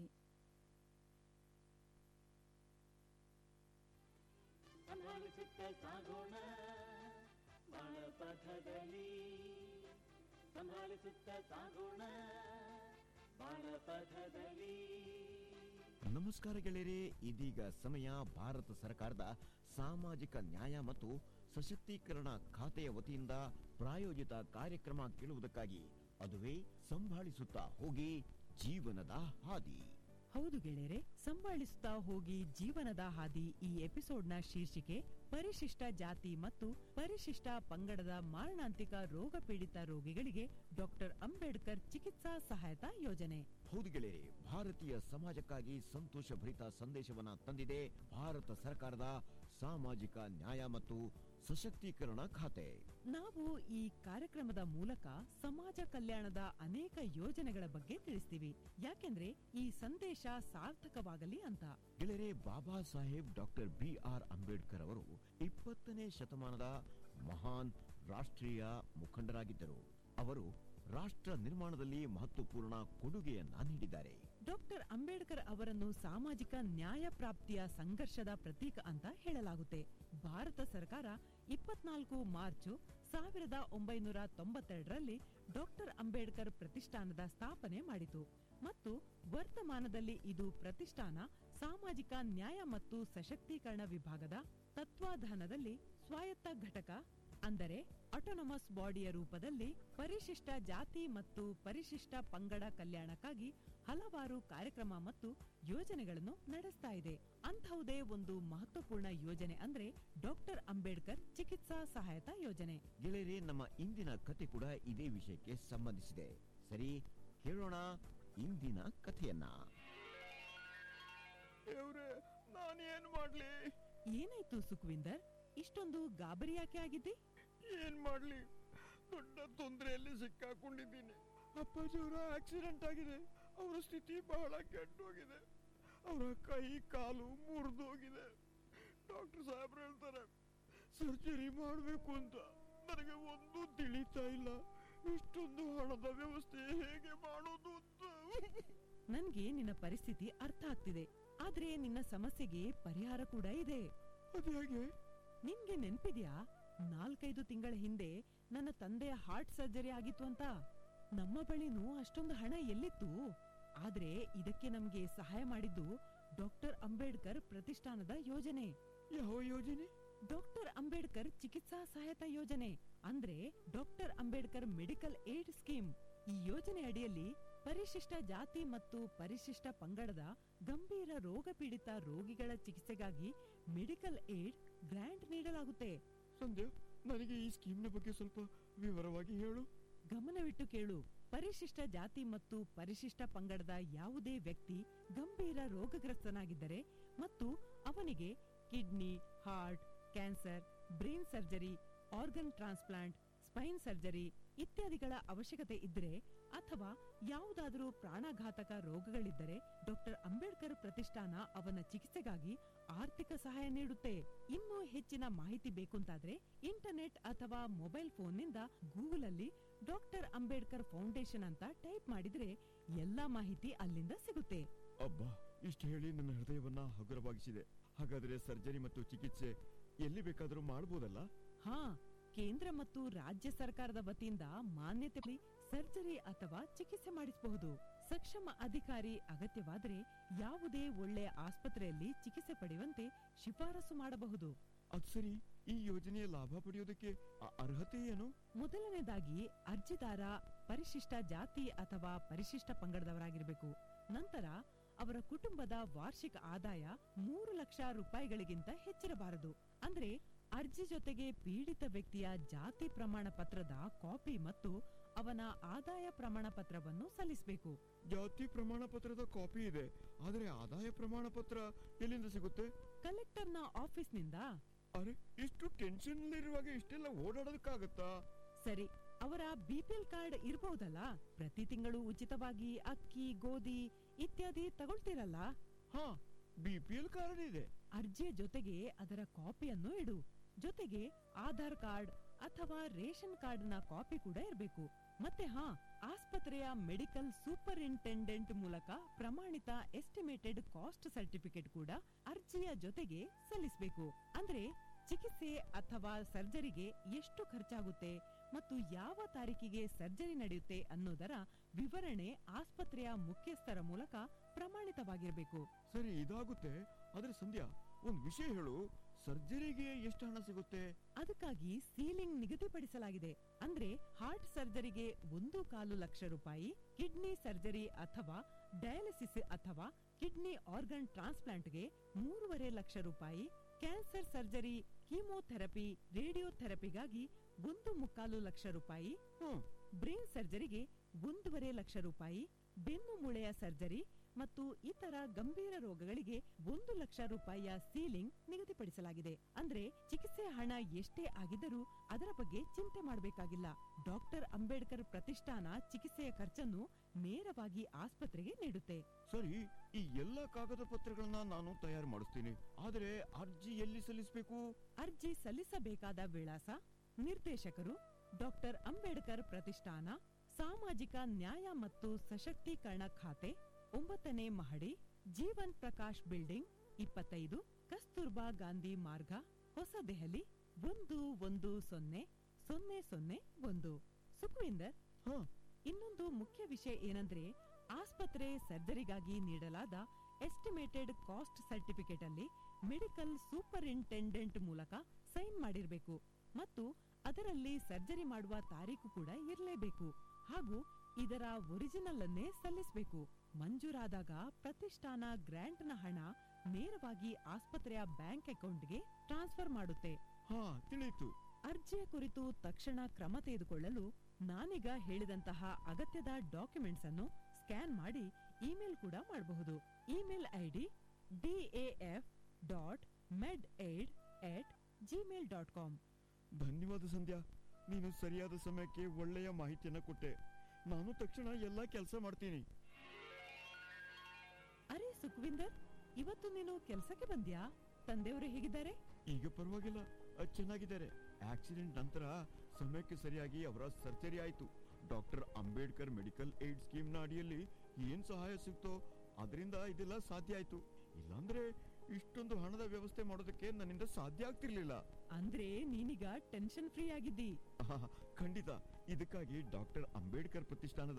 ಸಂಭಾಳಿಸುತ್ತ ಸಾಗೋಣ ಬಾಳ ಪಥದಲ್ಲಿ ಸಂಭಾಳಿಸುತ್ತ ಸಾಗೋಣ ಬಾಳ ಪಥದಲ್ಲಿ ನಮಸ್ಕಾರ ಗೆಳೆಯರೇ ಇದೀಗ ಸಮಯ ಭಾರತ ಸರ್ಕಾರದ ಸಾಮಾಜಿಕ ನ್ಯಾಯ ಮತ್ತು ಸಶಕ್ತೀಕರಣ ಖಾತೆಯ ವತಿಯಿಂದ ಪ್ರಾಯೋಜಿತ ಕಾರ್ಯಕ್ರಮ ಕೇಳುವುದಕ್ಕಾಗಿ ಅದುವೇ ಸಂಭಾಳಿಸುತ್ತಾ ಹೋಗಿ ಜೀವನದ ಹಾದಿ ಹೌದು ಗೆಳೆಯರೆ ಸಂಭಾಳಿಸುತ್ತಾ ಹೋಗಿ ಜೀವನದ ಹಾದಿ ಈ ಎಪಿಸೋಡ್ನ ಶೀರ್ಷಿಕೆ ಪರಿಶಿಷ್ಟ ಜಾತಿ ಮತ್ತು ಪರಿಶಿಷ್ಟ ಪಂಗಡದ ಮಾರಣಾಂತಿಕ ರೋಗ ಪೀಡಿತ ರೋಗಿಗಳಿಗೆ ಡಾಕ್ಟರ್ ಅಂಬೇಡ್ಕರ್ ಚಿಕಿತ್ಸಾ ಸಹಾಯತಾ ಯೋಜನೆ ಹೌದು ಗೆಳೆಯರೆ ಭಾರತೀಯ ಸಮಾಜಕ್ಕಾಗಿ ಸಂತೋಷ ಭರಿತ ಸಂದೇಶವನ್ನ ತಂದಿದೆ ಭಾರತ ಸರ್ಕಾರದ ಸಾಮಾಜಿಕ ನ್ಯಾಯ ಮತ್ತು ಸಶಕ್ತೀಕರಣ ಖಾತೆ ನಾವು ಈ ಕಾರ್ಯಕ್ರಮದ ಮೂಲಕ ಸಮಾಜ ಕಲ್ಯಾಣದ ಅನೇಕ ಯೋಜನೆಗಳ ಬಗ್ಗೆ ತಿಳಿಸ್ತೀವಿ ಯಾಕೆಂದ್ರೆ ಈ ಸಂದೇಶ ಸಾರ್ಥಕವಾಗಲಿ ಅಂತ ಗೆಳೆಯರೆ Baba Saheb doctor B R Ambedkar ಅವರು ಇಪ್ಪತ್ತನೇ ಶತಮಾನದ ಮಹಾನ್ ರಾಷ್ಟ್ರೀಯ ಮುಖಂಡರಾಗಿದ್ದರು ಅವರು ರಾಷ್ಟ್ರ ನಿರ್ಮಾಣದಲ್ಲಿ ಮಹತ್ವಪೂರ್ಣ ಕೊಡುಗೆಯನ್ನ ನೀಡಿದ್ದಾರೆ ಡಾಕ್ಟರ್ ಅಂಬೇಡ್ಕರ್ ಅವರನ್ನು ಸಾಮಾಜಿಕ ನ್ಯಾಯ ಪ್ರಾಪ್ತಿಯ ಸಂಘರ್ಷದ ಪ್ರತೀಕ ಅಂತ ಹೇಳಲಾಗುತ್ತೆ ಭಾರತ ಸರ್ಕಾರ ಇಪ್ಪತ್ನಾಲ್ಕು ಮಾರ್ಚ್ ಸಾವಿರದ ಒಂಬೈನೂರ ತೊಂಬತ್ತೆರಡರಲ್ಲಿ ಡಾಕ್ಟರ್ ಅಂಬೇಡ್ಕರ್ ಪ್ರತಿಷ್ಠಾನದ ಸ್ಥಾಪನೆ ಮಾಡಿತು ಮತ್ತು ವರ್ತಮಾನದಲ್ಲಿ ಇದು ಪ್ರತಿಷ್ಠಾನ ಸಾಮಾಜಿಕ ನ್ಯಾಯ ಮತ್ತು ಸಶಕ್ತೀಕರಣ ವಿಭಾಗದ ತತ್ವಾಧಾನದಲ್ಲಿ ಸ್ವಾಯತ್ತ ಘಟಕ ಅಂದರೆ ಆಟೋನಮಸ್ ಬಾಡಿಯ ರೂಪದಲ್ಲಿ ಪರಿಶಿಷ್ಟ ಜಾತಿ ಮತ್ತು ಪರಿಶಿಷ್ಟ ಪಂಗಡ ಕಲ್ಯಾಣಕ್ಕಾಗಿ ಹಲವಾರು ಕಾರ್ಯಕ್ರಮ ಮತ್ತು ಯೋಜನೆಗಳನ್ನು ನಡೆಸ್ತಾ ಇದೆ ಅಂತಹುದೇ ಒಂದು ಮಹತ್ವಪೂರ್ಣ ಯೋಜನೆ ಅಂದ್ರೆ ಡಾಕ್ಟರ್ ಅಂಬೇಡ್ಕರ್ ಚಿಕಿತ್ಸಾ ಸಹಾಯತಾ ಯೋಜನೆ ಗೆಳೆಯರೆ ನಮ್ಮ ಇಂದಿನ ಕತೆ ಕೂಡ ಇದೇ ವಿಷಯಕ್ಕೆ ಸಂಬಂಧಿಸಿದೆ ಸರಿ ಕೇಳೋಣ ಇಂದಿನ ಕಥೆಯನ್ನ ನಾನೇನ್ ಮಾಡ್ಲಿ ಏನಾಯ್ತು ಸುಖವಿಂದರ್ ಇಷ್ಟೊಂದು ಗಾಬರಿ ಯಾಕೆ ಆಗಿದ್ದಿ ಏನ್ ಮಾಡ್ಲಿ ದೊಡ್ಡ ತೊಂದರೆಯಲ್ಲಿ ಸಿಕ್ಕಾಕೊಂಡಿದ್ದೀನಿ ಅಪ್ಪಾಜಿಯವರ ಆಕ್ಸಿಡೆಂಟ್ ಆಗಿದೆ ಅವರ ಸ್ಥಿತಿ ಬಹಳ ಕೆಟ್ಟೋಗಿದೆ ಅವರ ಕೈ ಕಾಲು ಮುರಿದೋಗಿದೆ ಡಾಕ್ಟರ್ ಸಾಹೇಬ್ರು ಹೇಳ್ತಾರೆ ಸರ್ಜರಿ ಮಾಡಬೇಕು ಅಂತ ನನಗೆ ಒಂದು ತಿಳಿತಾ ಇಲ್ಲ ಇಷ್ಟೊಂದು ಹಣದ ವ್ಯವಸ್ಥೆ ಹೇಗೆ ಮಾಡೋದು ಅಂತ ನನ್ಗೆ ನಿನ್ನ ಪರಿಸ್ಥಿತಿ ಅರ್ಥ ಆಗ್ತಿದೆ ಆದ್ರೆ ನಿನ್ನ ಸಮಸ್ಯೆಗೆ ಪರಿಹಾರ ಕೂಡ ಇದೆ ಅದ್ಯಾಗೆ ನಿನ್ಗೆ ನೆನ್ಪಿದ್ಯಾ ನಾಲ್ಕೈದು ತಿಂಗಳ ಹಿಂದೆ ನನ್ನ ತಂದೆಯ ಹಾರ್ಟ್ ಸರ್ಜರಿ ಆಗಿತ್ತು ಅಂತ ನಮ್ಮ ಬಳಿನೂ ಅಷ್ಟೊಂದು ಹಣ ಎಲ್ಲಿತ್ತು ಆದ್ರೆ ಇದಕ್ಕೆ ನಮ್ಗೆ ಸಹಾಯ ಮಾಡಿದ್ದು ಡಾಕ್ಟರ್ ಅಂಬೇಡ್ಕರ್ ಪ್ರತಿಷ್ಠಾನದ ಯೋಜನೆ ಯಾವ ಯೋಜನೆ ಡಾಕ್ಟರ್ ಅಂಬೇಡ್ಕರ್ ಚಿಕಿತ್ಸಾ ಸಹಾಯತಾ ಯೋಜನೆ ಅಂದ್ರೆ doctor Ambedkar medical aid scheme ಈ ಯೋಜನೆ ಅಡಿಯಲ್ಲಿ ಪರಿಶಿಷ್ಟ ಜಾತಿ ಮತ್ತು ಪರಿಶಿಷ್ಟ ಪಂಗಡದ ಗಂಭೀರ ರೋಗ ಪೀಡಿತ ರೋಗಿಗಳ ಚಿಕಿತ್ಸೆಗಾಗಿ ಮೆಡಿಕಲ್ ಏಡ್ ಗ್ರಾಂಟ್ ನೀಡಲಾಗುತ್ತೆ ಸಂಧ್ಯಾ ನನಗೆ ಈ ಸ್ಕೀಮ್ನ ಬಗ್ಗೆ ಸ್ವಲ್ಪ ವಿವರವಾಗಿ ಹೇಳು ಗಮನವಿಟ್ಟು ಕೇಳು ಪರಿಶಿಷ್ಟ ಜಾತಿ ಮತ್ತು ಪರಿಶಿಷ್ಟ ಪಂಗಡದ ಯಾವುದೇ ವ್ಯಕ್ತಿ ಗಂಭೀರ ರೋಗಗ್ರಸ್ತನಾಗಿದ್ದರೆ ಮತ್ತು ಅವನಿಗೆ kidney heart cancer brain surgery organ transplant spine surgery ಇತ್ಯಾದಿಗಳ ಅವಶ್ಯಕತೆ ಇದ್ದರೆ ಅಥವಾ ಯಾವುದಾದರೂ ಪ್ರಾಣಘಾತಕ ರೋಗಗಳಿದ್ದರೆ ಡಾಕ್ಟರ್ ಅಂಬೇಡ್ಕರ್ ಪ್ರತಿಷ್ಠಾನ ಅವನ ಚಿಕಿತ್ಸೆಗಾಗಿ ಆರ್ಥಿಕ ಸಹಾಯ ನೀಡುತ್ತೆ ಇನ್ನೂ ಹೆಚ್ಚಿನ ಮಾಹಿತಿ ಬೇಕುಂತಾದ್ರೆ ಇಂಟರ್ನೆಟ್ ಅಥವಾ ಮೊಬೈಲ್ ಫೋನ್ನಿಂದ ಗೂಗಲ್ ಅಲ್ಲಿ ಡಾಕ್ಟರ್ ಅಂಬೇಡ್ಕರ್ ಫೌಂಡೇಶನ್ ಅಂತ ಟೈಪ್ ಮಾಡಿದ್ರೆ ಎಲ್ಲಾ ಮಾಹಿತಿ ಅಲ್ಲಿಂದ ಸಿಗುತ್ತೆ ಅಬ್ಬಾ ಇಷ್ಟು ಹೇಳಿ ನನ್ನ ಹೃದಯವನ್ನ ಹಗುರವಾಗಿಸಿದೆ ಹಾಗಾದ್ರೆ ಸರ್ಜರಿ ಮತ್ತು ಚಿಕಿತ್ಸೆ ಎಲ್ಲಿ ಬೇಕಾದರೂ ಮಾಡಬಹುದಲ್ಲ ಹಾ ಕೇಂದ್ರ ಮತ್ತು ರಾಜ್ಯ ಸರ್ಕಾರದ ವತಿಯಿಂದ ಮಾನ್ಯತೆ ಪಡೆದ ಸರ್ಜರಿ ಅಥವಾ ಚಿಕಿತ್ಸೆ ಮಾಡಿಸಬಹುದು ಸಕ್ಷಮ ಅಧಿಕಾರಿ ಅಗತ್ಯವಾದರೆ ಯಾವುದೇ ಒಳ್ಳೆಯ ಆಸ್ಪತ್ರೆಯಲ್ಲಿ ಚಿಕಿತ್ಸೆ ಪಡೆಯುವಂತೆ ಶಿಫಾರಸು ಮಾಡಬಹುದು ಅದ್ ಸರಿ ಈ ಯೋಜನೆಯ ಲಾಭ ಪಡೆಯೋದಕ್ಕೆ ಅ- ಅರ್ಹತೆ ಏನು ಮೊದಲನೇದಾಗಿ ಅರ್ಜಿದಾರ ಪರಿಶಿಷ್ಟ ಜಾತಿ ಅಥವಾ ಪರಿಶಿಷ್ಟ ಪಂಗಡದವರಾಗಿರಬೇಕು ನಂತರ ಅವರ ಕುಟುಂಬದ ವಾರ್ಷಿಕ ಆದಾಯ ಮೂರು ಲಕ್ಷ ರೂಪಾಯಿಗಳಿಗಿಂತ ಹೆಚ್ಚಿರಬಾರದು ಅಂದ್ರೆ ಅರ್ಜಿ ಜೊತೆಗೆ ಪೀಡಿತ ವ್ಯಕ್ತಿಯ ಜಾತಿ ಪ್ರಮಾಣ ಪತ್ರದ ಕಾಪಿ ಮತ್ತು ಅವನ ಆದಾಯ ಪ್ರಮಾಣ ಪತ್ರವನ್ನು ಸಲ್ಲಿಸಬೇಕು ಜಾತಿ ಪ್ರಮಾಣ ಪತ್ರದ ಕಾಪಿ ಇದೆ ಆದ್ರೆ ಆದಾಯ ಪ್ರಮಾಣ ಪತ್ರ ಎಲ್ಲಿಂದ ಸಿಗುತ್ತೆ ಕಲೆಕ್ಟರ್ನ ಆಫೀಸ್ನಿಂದ ಅರೆ ಇಷ್ಟು ಟೆನ್ಷನ್ ಇರುವಾಗ ಇಷ್ಟೆಲ್ಲ ಓಡಾಡೋದಕ್ಕಾಗತ್ತಾ ಸರಿ ಅವರ ಬಿಪಿಎಲ್ ಕಾರ್ಡ್ ಇರಬಹುದಲ್ಲ ಪ್ರತಿ ತಿಂಗಳು ಉಚಿತವಾಗಿ ಅಕ್ಕಿ ಗೋಧಿ ಇತ್ಯಾದಿ ತಗೊಳ್ತಿರಲ್ಲ ಹಾ ಬಿಪಿಎಲ್ ಕಾರ್ಡ್ ಇದೆ ಅರ್ಜಿಯ ಜೊತೆಗೆ ಅದರ ಕಾಪಿಯನ್ನು ಇಡು ಜೊತೆಗೆ ಆಧಾರ್ ಕಾರ್ಡ್ ಅಥವಾ ರೇಷನ್ ಕಾರ್ಡ್ನ ಕಾಪಿ ಕೂಡ ಇರಬೇಕು ಮತ್ತೆ ಹಾ ಆಸ್ಪತ್ರೆಯ ಮೆಡಿಕಲ್ ಸೂಪರಿಂಟೆಂಡೆಂಟ್ ಮೂಲಕ ಪ್ರಮಾಣಿತ ಎಸ್ಟಿಮೇಟೆಡ್ ಕಾಸ್ಟ್ ಸರ್ಟಿಫಿಕೇಟ್ ಕೂಡ ಅರ್ಜಿಯ ಜೊತೆಗೆ ಸಲ್ಲಿಸಬೇಕು ಅಂದ್ರೆ ಚಿಕಿತ್ಸೆ ಅಥವಾ ಸರ್ಜರಿಗೆ ಎಷ್ಟು ಖರ್ಚಾಗುತ್ತೆ ಮತ್ತು ಯಾವ ತಾರೀಕಿಗೆ ಸರ್ಜರಿ ನಡೆಯುತ್ತೆ ಅನ್ನೋದರ ವಿವರಣೆ ಆಸ್ಪತ್ರೆಯ ಮುಖ್ಯಸ್ಥರ ಮೂಲಕ ಪ್ರಮಾಣಿತವಾಗಿರಬೇಕು ಸರಿ ಇದಾಗುತ್ತೆ ಆದ್ರೆ ಸಂಧ್ಯಾ ಒಂದ್ ವಿಷಯ ಹೇಳು ಸರ್ಜರಿಗೆ ಎಷ್ಟು ಹಣ ಸಿಗುತ್ತೆ ಅದಕ್ಕಾಗಿ ಸೀಲಿಂಗ್ ನಿಗದಿಪಡಿಸಲಾಗಿದೆ ಅಂದ್ರೆ ಹಾರ್ಟ್ ಸರ್ಜರಿಗೆ ಒಂದು ಕಾಲು ಲಕ್ಷ ರೂಪಾಯಿ ಕಿಡ್ನಿ ಸರ್ಜರಿ ಅಥವಾ ಡಯಾಲಿಸಿಸ್ ಅಥವಾ ಕಿಡ್ನಿ ಆರ್ಗನ್ ಟ್ರಾನ್ಸ್ಪ್ಲಾಂಟ್ಗೆ ಮೂರುವರೆ ಲಕ್ಷ ರೂಪಾಯಿ ಕ್ಯಾನ್ಸರ್ ಸರ್ಜರಿ ಕೀಮೋಥೆರಪಿ ರೇಡಿಯೋಥೆರಪಿಗಾಗಿ ಒಂದು ಮುಕ್ಕಾಲು ಲಕ್ಷ ರೂಪಾಯಿ ಬ್ರೈನ್ ಸರ್ಜರಿಗೆ ಒಂದೂವರೆ ಲಕ್ಷ ರೂಪಾಯಿ ಬೆನ್ನು ಮೂಳೆಯ ಸರ್ಜರಿ ಮತ್ತು ಇತರ ಗಂಭೀರ ರೋಗಗಳಿಗೆ ಒಂದು ಲಕ್ಷ ರೂಪಾಯಿಯ ಸೀಲಿಂಗ್ ನಿಗದಿಪಡಿಸಲಾಗಿದೆ ಅಂದ್ರೆ ಚಿಕಿತ್ಸೆ ಹಣ ಎಷ್ಟೇ ಆಗಿದ್ದರೂ ಅದರ ಬಗ್ಗೆ ಚಿಂತೆ ಮಾಡಬೇಕಾಗಿಲ್ಲ ಡಾಕ್ಟರ್ ಅಂಬೇಡ್ಕರ್ ಪ್ರತಿಷ್ಠಾನ ಚಿಕಿತ್ಸೆಯ ಖರ್ಚನ್ನು ನೇರವಾಗಿ ಆಸ್ಪತ್ರೆಗೆ ನೀಡುತ್ತೆ ಸರಿ ಈ ಎಲ್ಲ ಕಾಗದ ಪತ್ರಗಳನ್ನ ನಾನು ತಯಾರು ಮಾಡಿಸ್ತೀನಿ ಆದ್ರೆ ಅರ್ಜಿ ಎಲ್ಲಿ ಸಲ್ಲಿಸಬೇಕು ಅರ್ಜಿ ಸಲ್ಲಿಸಬೇಕಾದ ವಿಳಾಸ ನಿರ್ದೇಶಕರು ಡಾಕ್ಟರ್ ಅಂಬೇಡ್ಕರ್ ಪ್ರತಿಷ್ಠಾನ ಸಾಮಾಜಿಕ ನ್ಯಾಯ ಮತ್ತು ಸಶಕ್ತೀಕರಣ ಖಾತೆ ಒಂಬತ್ತನೇ ಮಹಡಿ ಜೀವನ್ ಪ್ರಕಾಶ್ ಬಿಲ್ಡಿಂಗ್ ಇಪ್ಪತ್ತೈದು ಕಸ್ತೂರ್ಬಾ ಗಾಂಧಿ ಮಾರ್ಗ ಹೊಸ ದೆಹಲಿ ಒಂದು ಒಂದು ಸೊನ್ನೆ ಸೊನ್ನೆ ಸೊನ್ನೆ ಒಂದು ಸುಖವಿಂದರ್ ಇನ್ನೊಂದು ಮುಖ್ಯ ವಿಷಯ ಏನಂದ್ರೆ ಆಸ್ಪತ್ರೆ ಸರ್ಜರಿಗಾಗಿ ನೀಡಲಾದ ಎಸ್ಟಿಮೇಟೆಡ್ ಕಾಸ್ಟ್ ಸರ್ಟಿಫಿಕೇಟ್ ಅಲ್ಲಿ ಮೆಡಿಕಲ್ ಸೂಪರಿಂಟೆಂಡೆಂಟ್ ಮೂಲಕ ಸೈನ್ ಮಾಡಿರಬೇಕು ಮತ್ತು ಅದರಲ್ಲಿ ಸರ್ಜರಿ ಮಾಡುವ ತಾರೀಕು ಕೂಡ ಇರಲೇಬೇಕು ಹಾಗೂ ಇದರ ಒರಿಜಿನಲ್ ಅನ್ನೇ ಸಲ್ಲಿಸಬೇಕು ಮಂಜೂರಾದಾಗ ಪ್ರತಿಷ್ಠಾನ ಗ್ರಾಂಟ್ನ ಹಣ ನೇರವಾಗಿ ಆಸ್ಪತ್ರೆಯ ಬ್ಯಾಂಕ್ ಅಕೌಂಟ್ಗೆ ಟ್ರಾನ್ಸ್ಫರ್ ಮಾಡುತ್ತೆ ಹಾ ತಿಳಿಯಿತು ಅರ್ಜಿಯ ಕುರಿತು ತಕ್ಷಣ ಕ್ರಮ ತೆಗೆದುಕೊಳ್ಳಲು ನಾನೀಗ ಹೇಳಿದಂತಹ ಅಗತ್ಯದ ಡಾಕ್ಯುಮೆಂಟ್ಸ್ ಅನ್ನು ಸ್ಕ್ಯಾನ್ ಮಾಡಿ ಇಮೇಲ್ ಕೂಡ ಮಾಡಬಹುದು email ID DAF dot med aid at Gmail dot com ಧನ್ಯವಾದ ಸಂಧ್ಯಾ ನೀನು ಸರಿಯಾದ ಸಮಯಕ್ಕೆ ಒಳ್ಳೆಯ ಮಾಹಿತಿಯನ್ನ ಕೊಟ್ಟೆ ನಾನು ತಕ್ಷಣ ಎಲ್ಲ ಕೆಲಸ ಮಾಡ್ತೀನಿ ಅರೆ ಸುಖವಿಂದರ್ ಇವತ್ತು ನೀನು ಕೆಲ್ಸಕ್ಕೆ ಬಂದ್ಯಾ ತಂದೆಯವರು ಹೇಗಿದ್ದಾರೆ ಈಗ ಪರವಾಗಿಲ್ಲ ಅಹ್, ಚೆನ್ನಾಗಿದ್ದಾರೆ ಆಕ್ಸಿಡೆಂಟ್ ನಂತರ ಸಮಯಕ್ಕೆ ಸರಿಯಾಗಿ ಅವರ ಸರ್ಜರಿ ಆಯ್ತು doctor Ambedkar medical aid scheme ನ ಅಡಿಯಲ್ಲಿ ಏನ್ ಸಹಾಯ ಸಿಗ್ತೋ ಅದರಿಂದ ಇದೆಲ್ಲ ಸಾಧ್ಯ ಆಯ್ತು ಇಲ್ಲಾಂದ್ರೆ ಇಷ್ಟೊಂದು ಹಣದ ವ್ಯವಸ್ಥೆ ಮಾಡೋದಕ್ಕೆ ನನ್ನಿಂದ ಸಾಧ್ಯ ಆಗ್ತಿರ್ಲಿಲ್ಲ ಅಂದ್ರೆ ನೀನೀಗ ಟೆನ್ಷನ್ ಫ್ರೀ ಆಗಿದ್ದಿ ಆಹಾ, ಖಂಡಿತ ಇದಕ್ಕಾಗಿ ಡಾಕ್ಟರ್ ಅಂಬೇಡ್ಕರ್ ಪ್ರತಿಷ್ಠಾನದ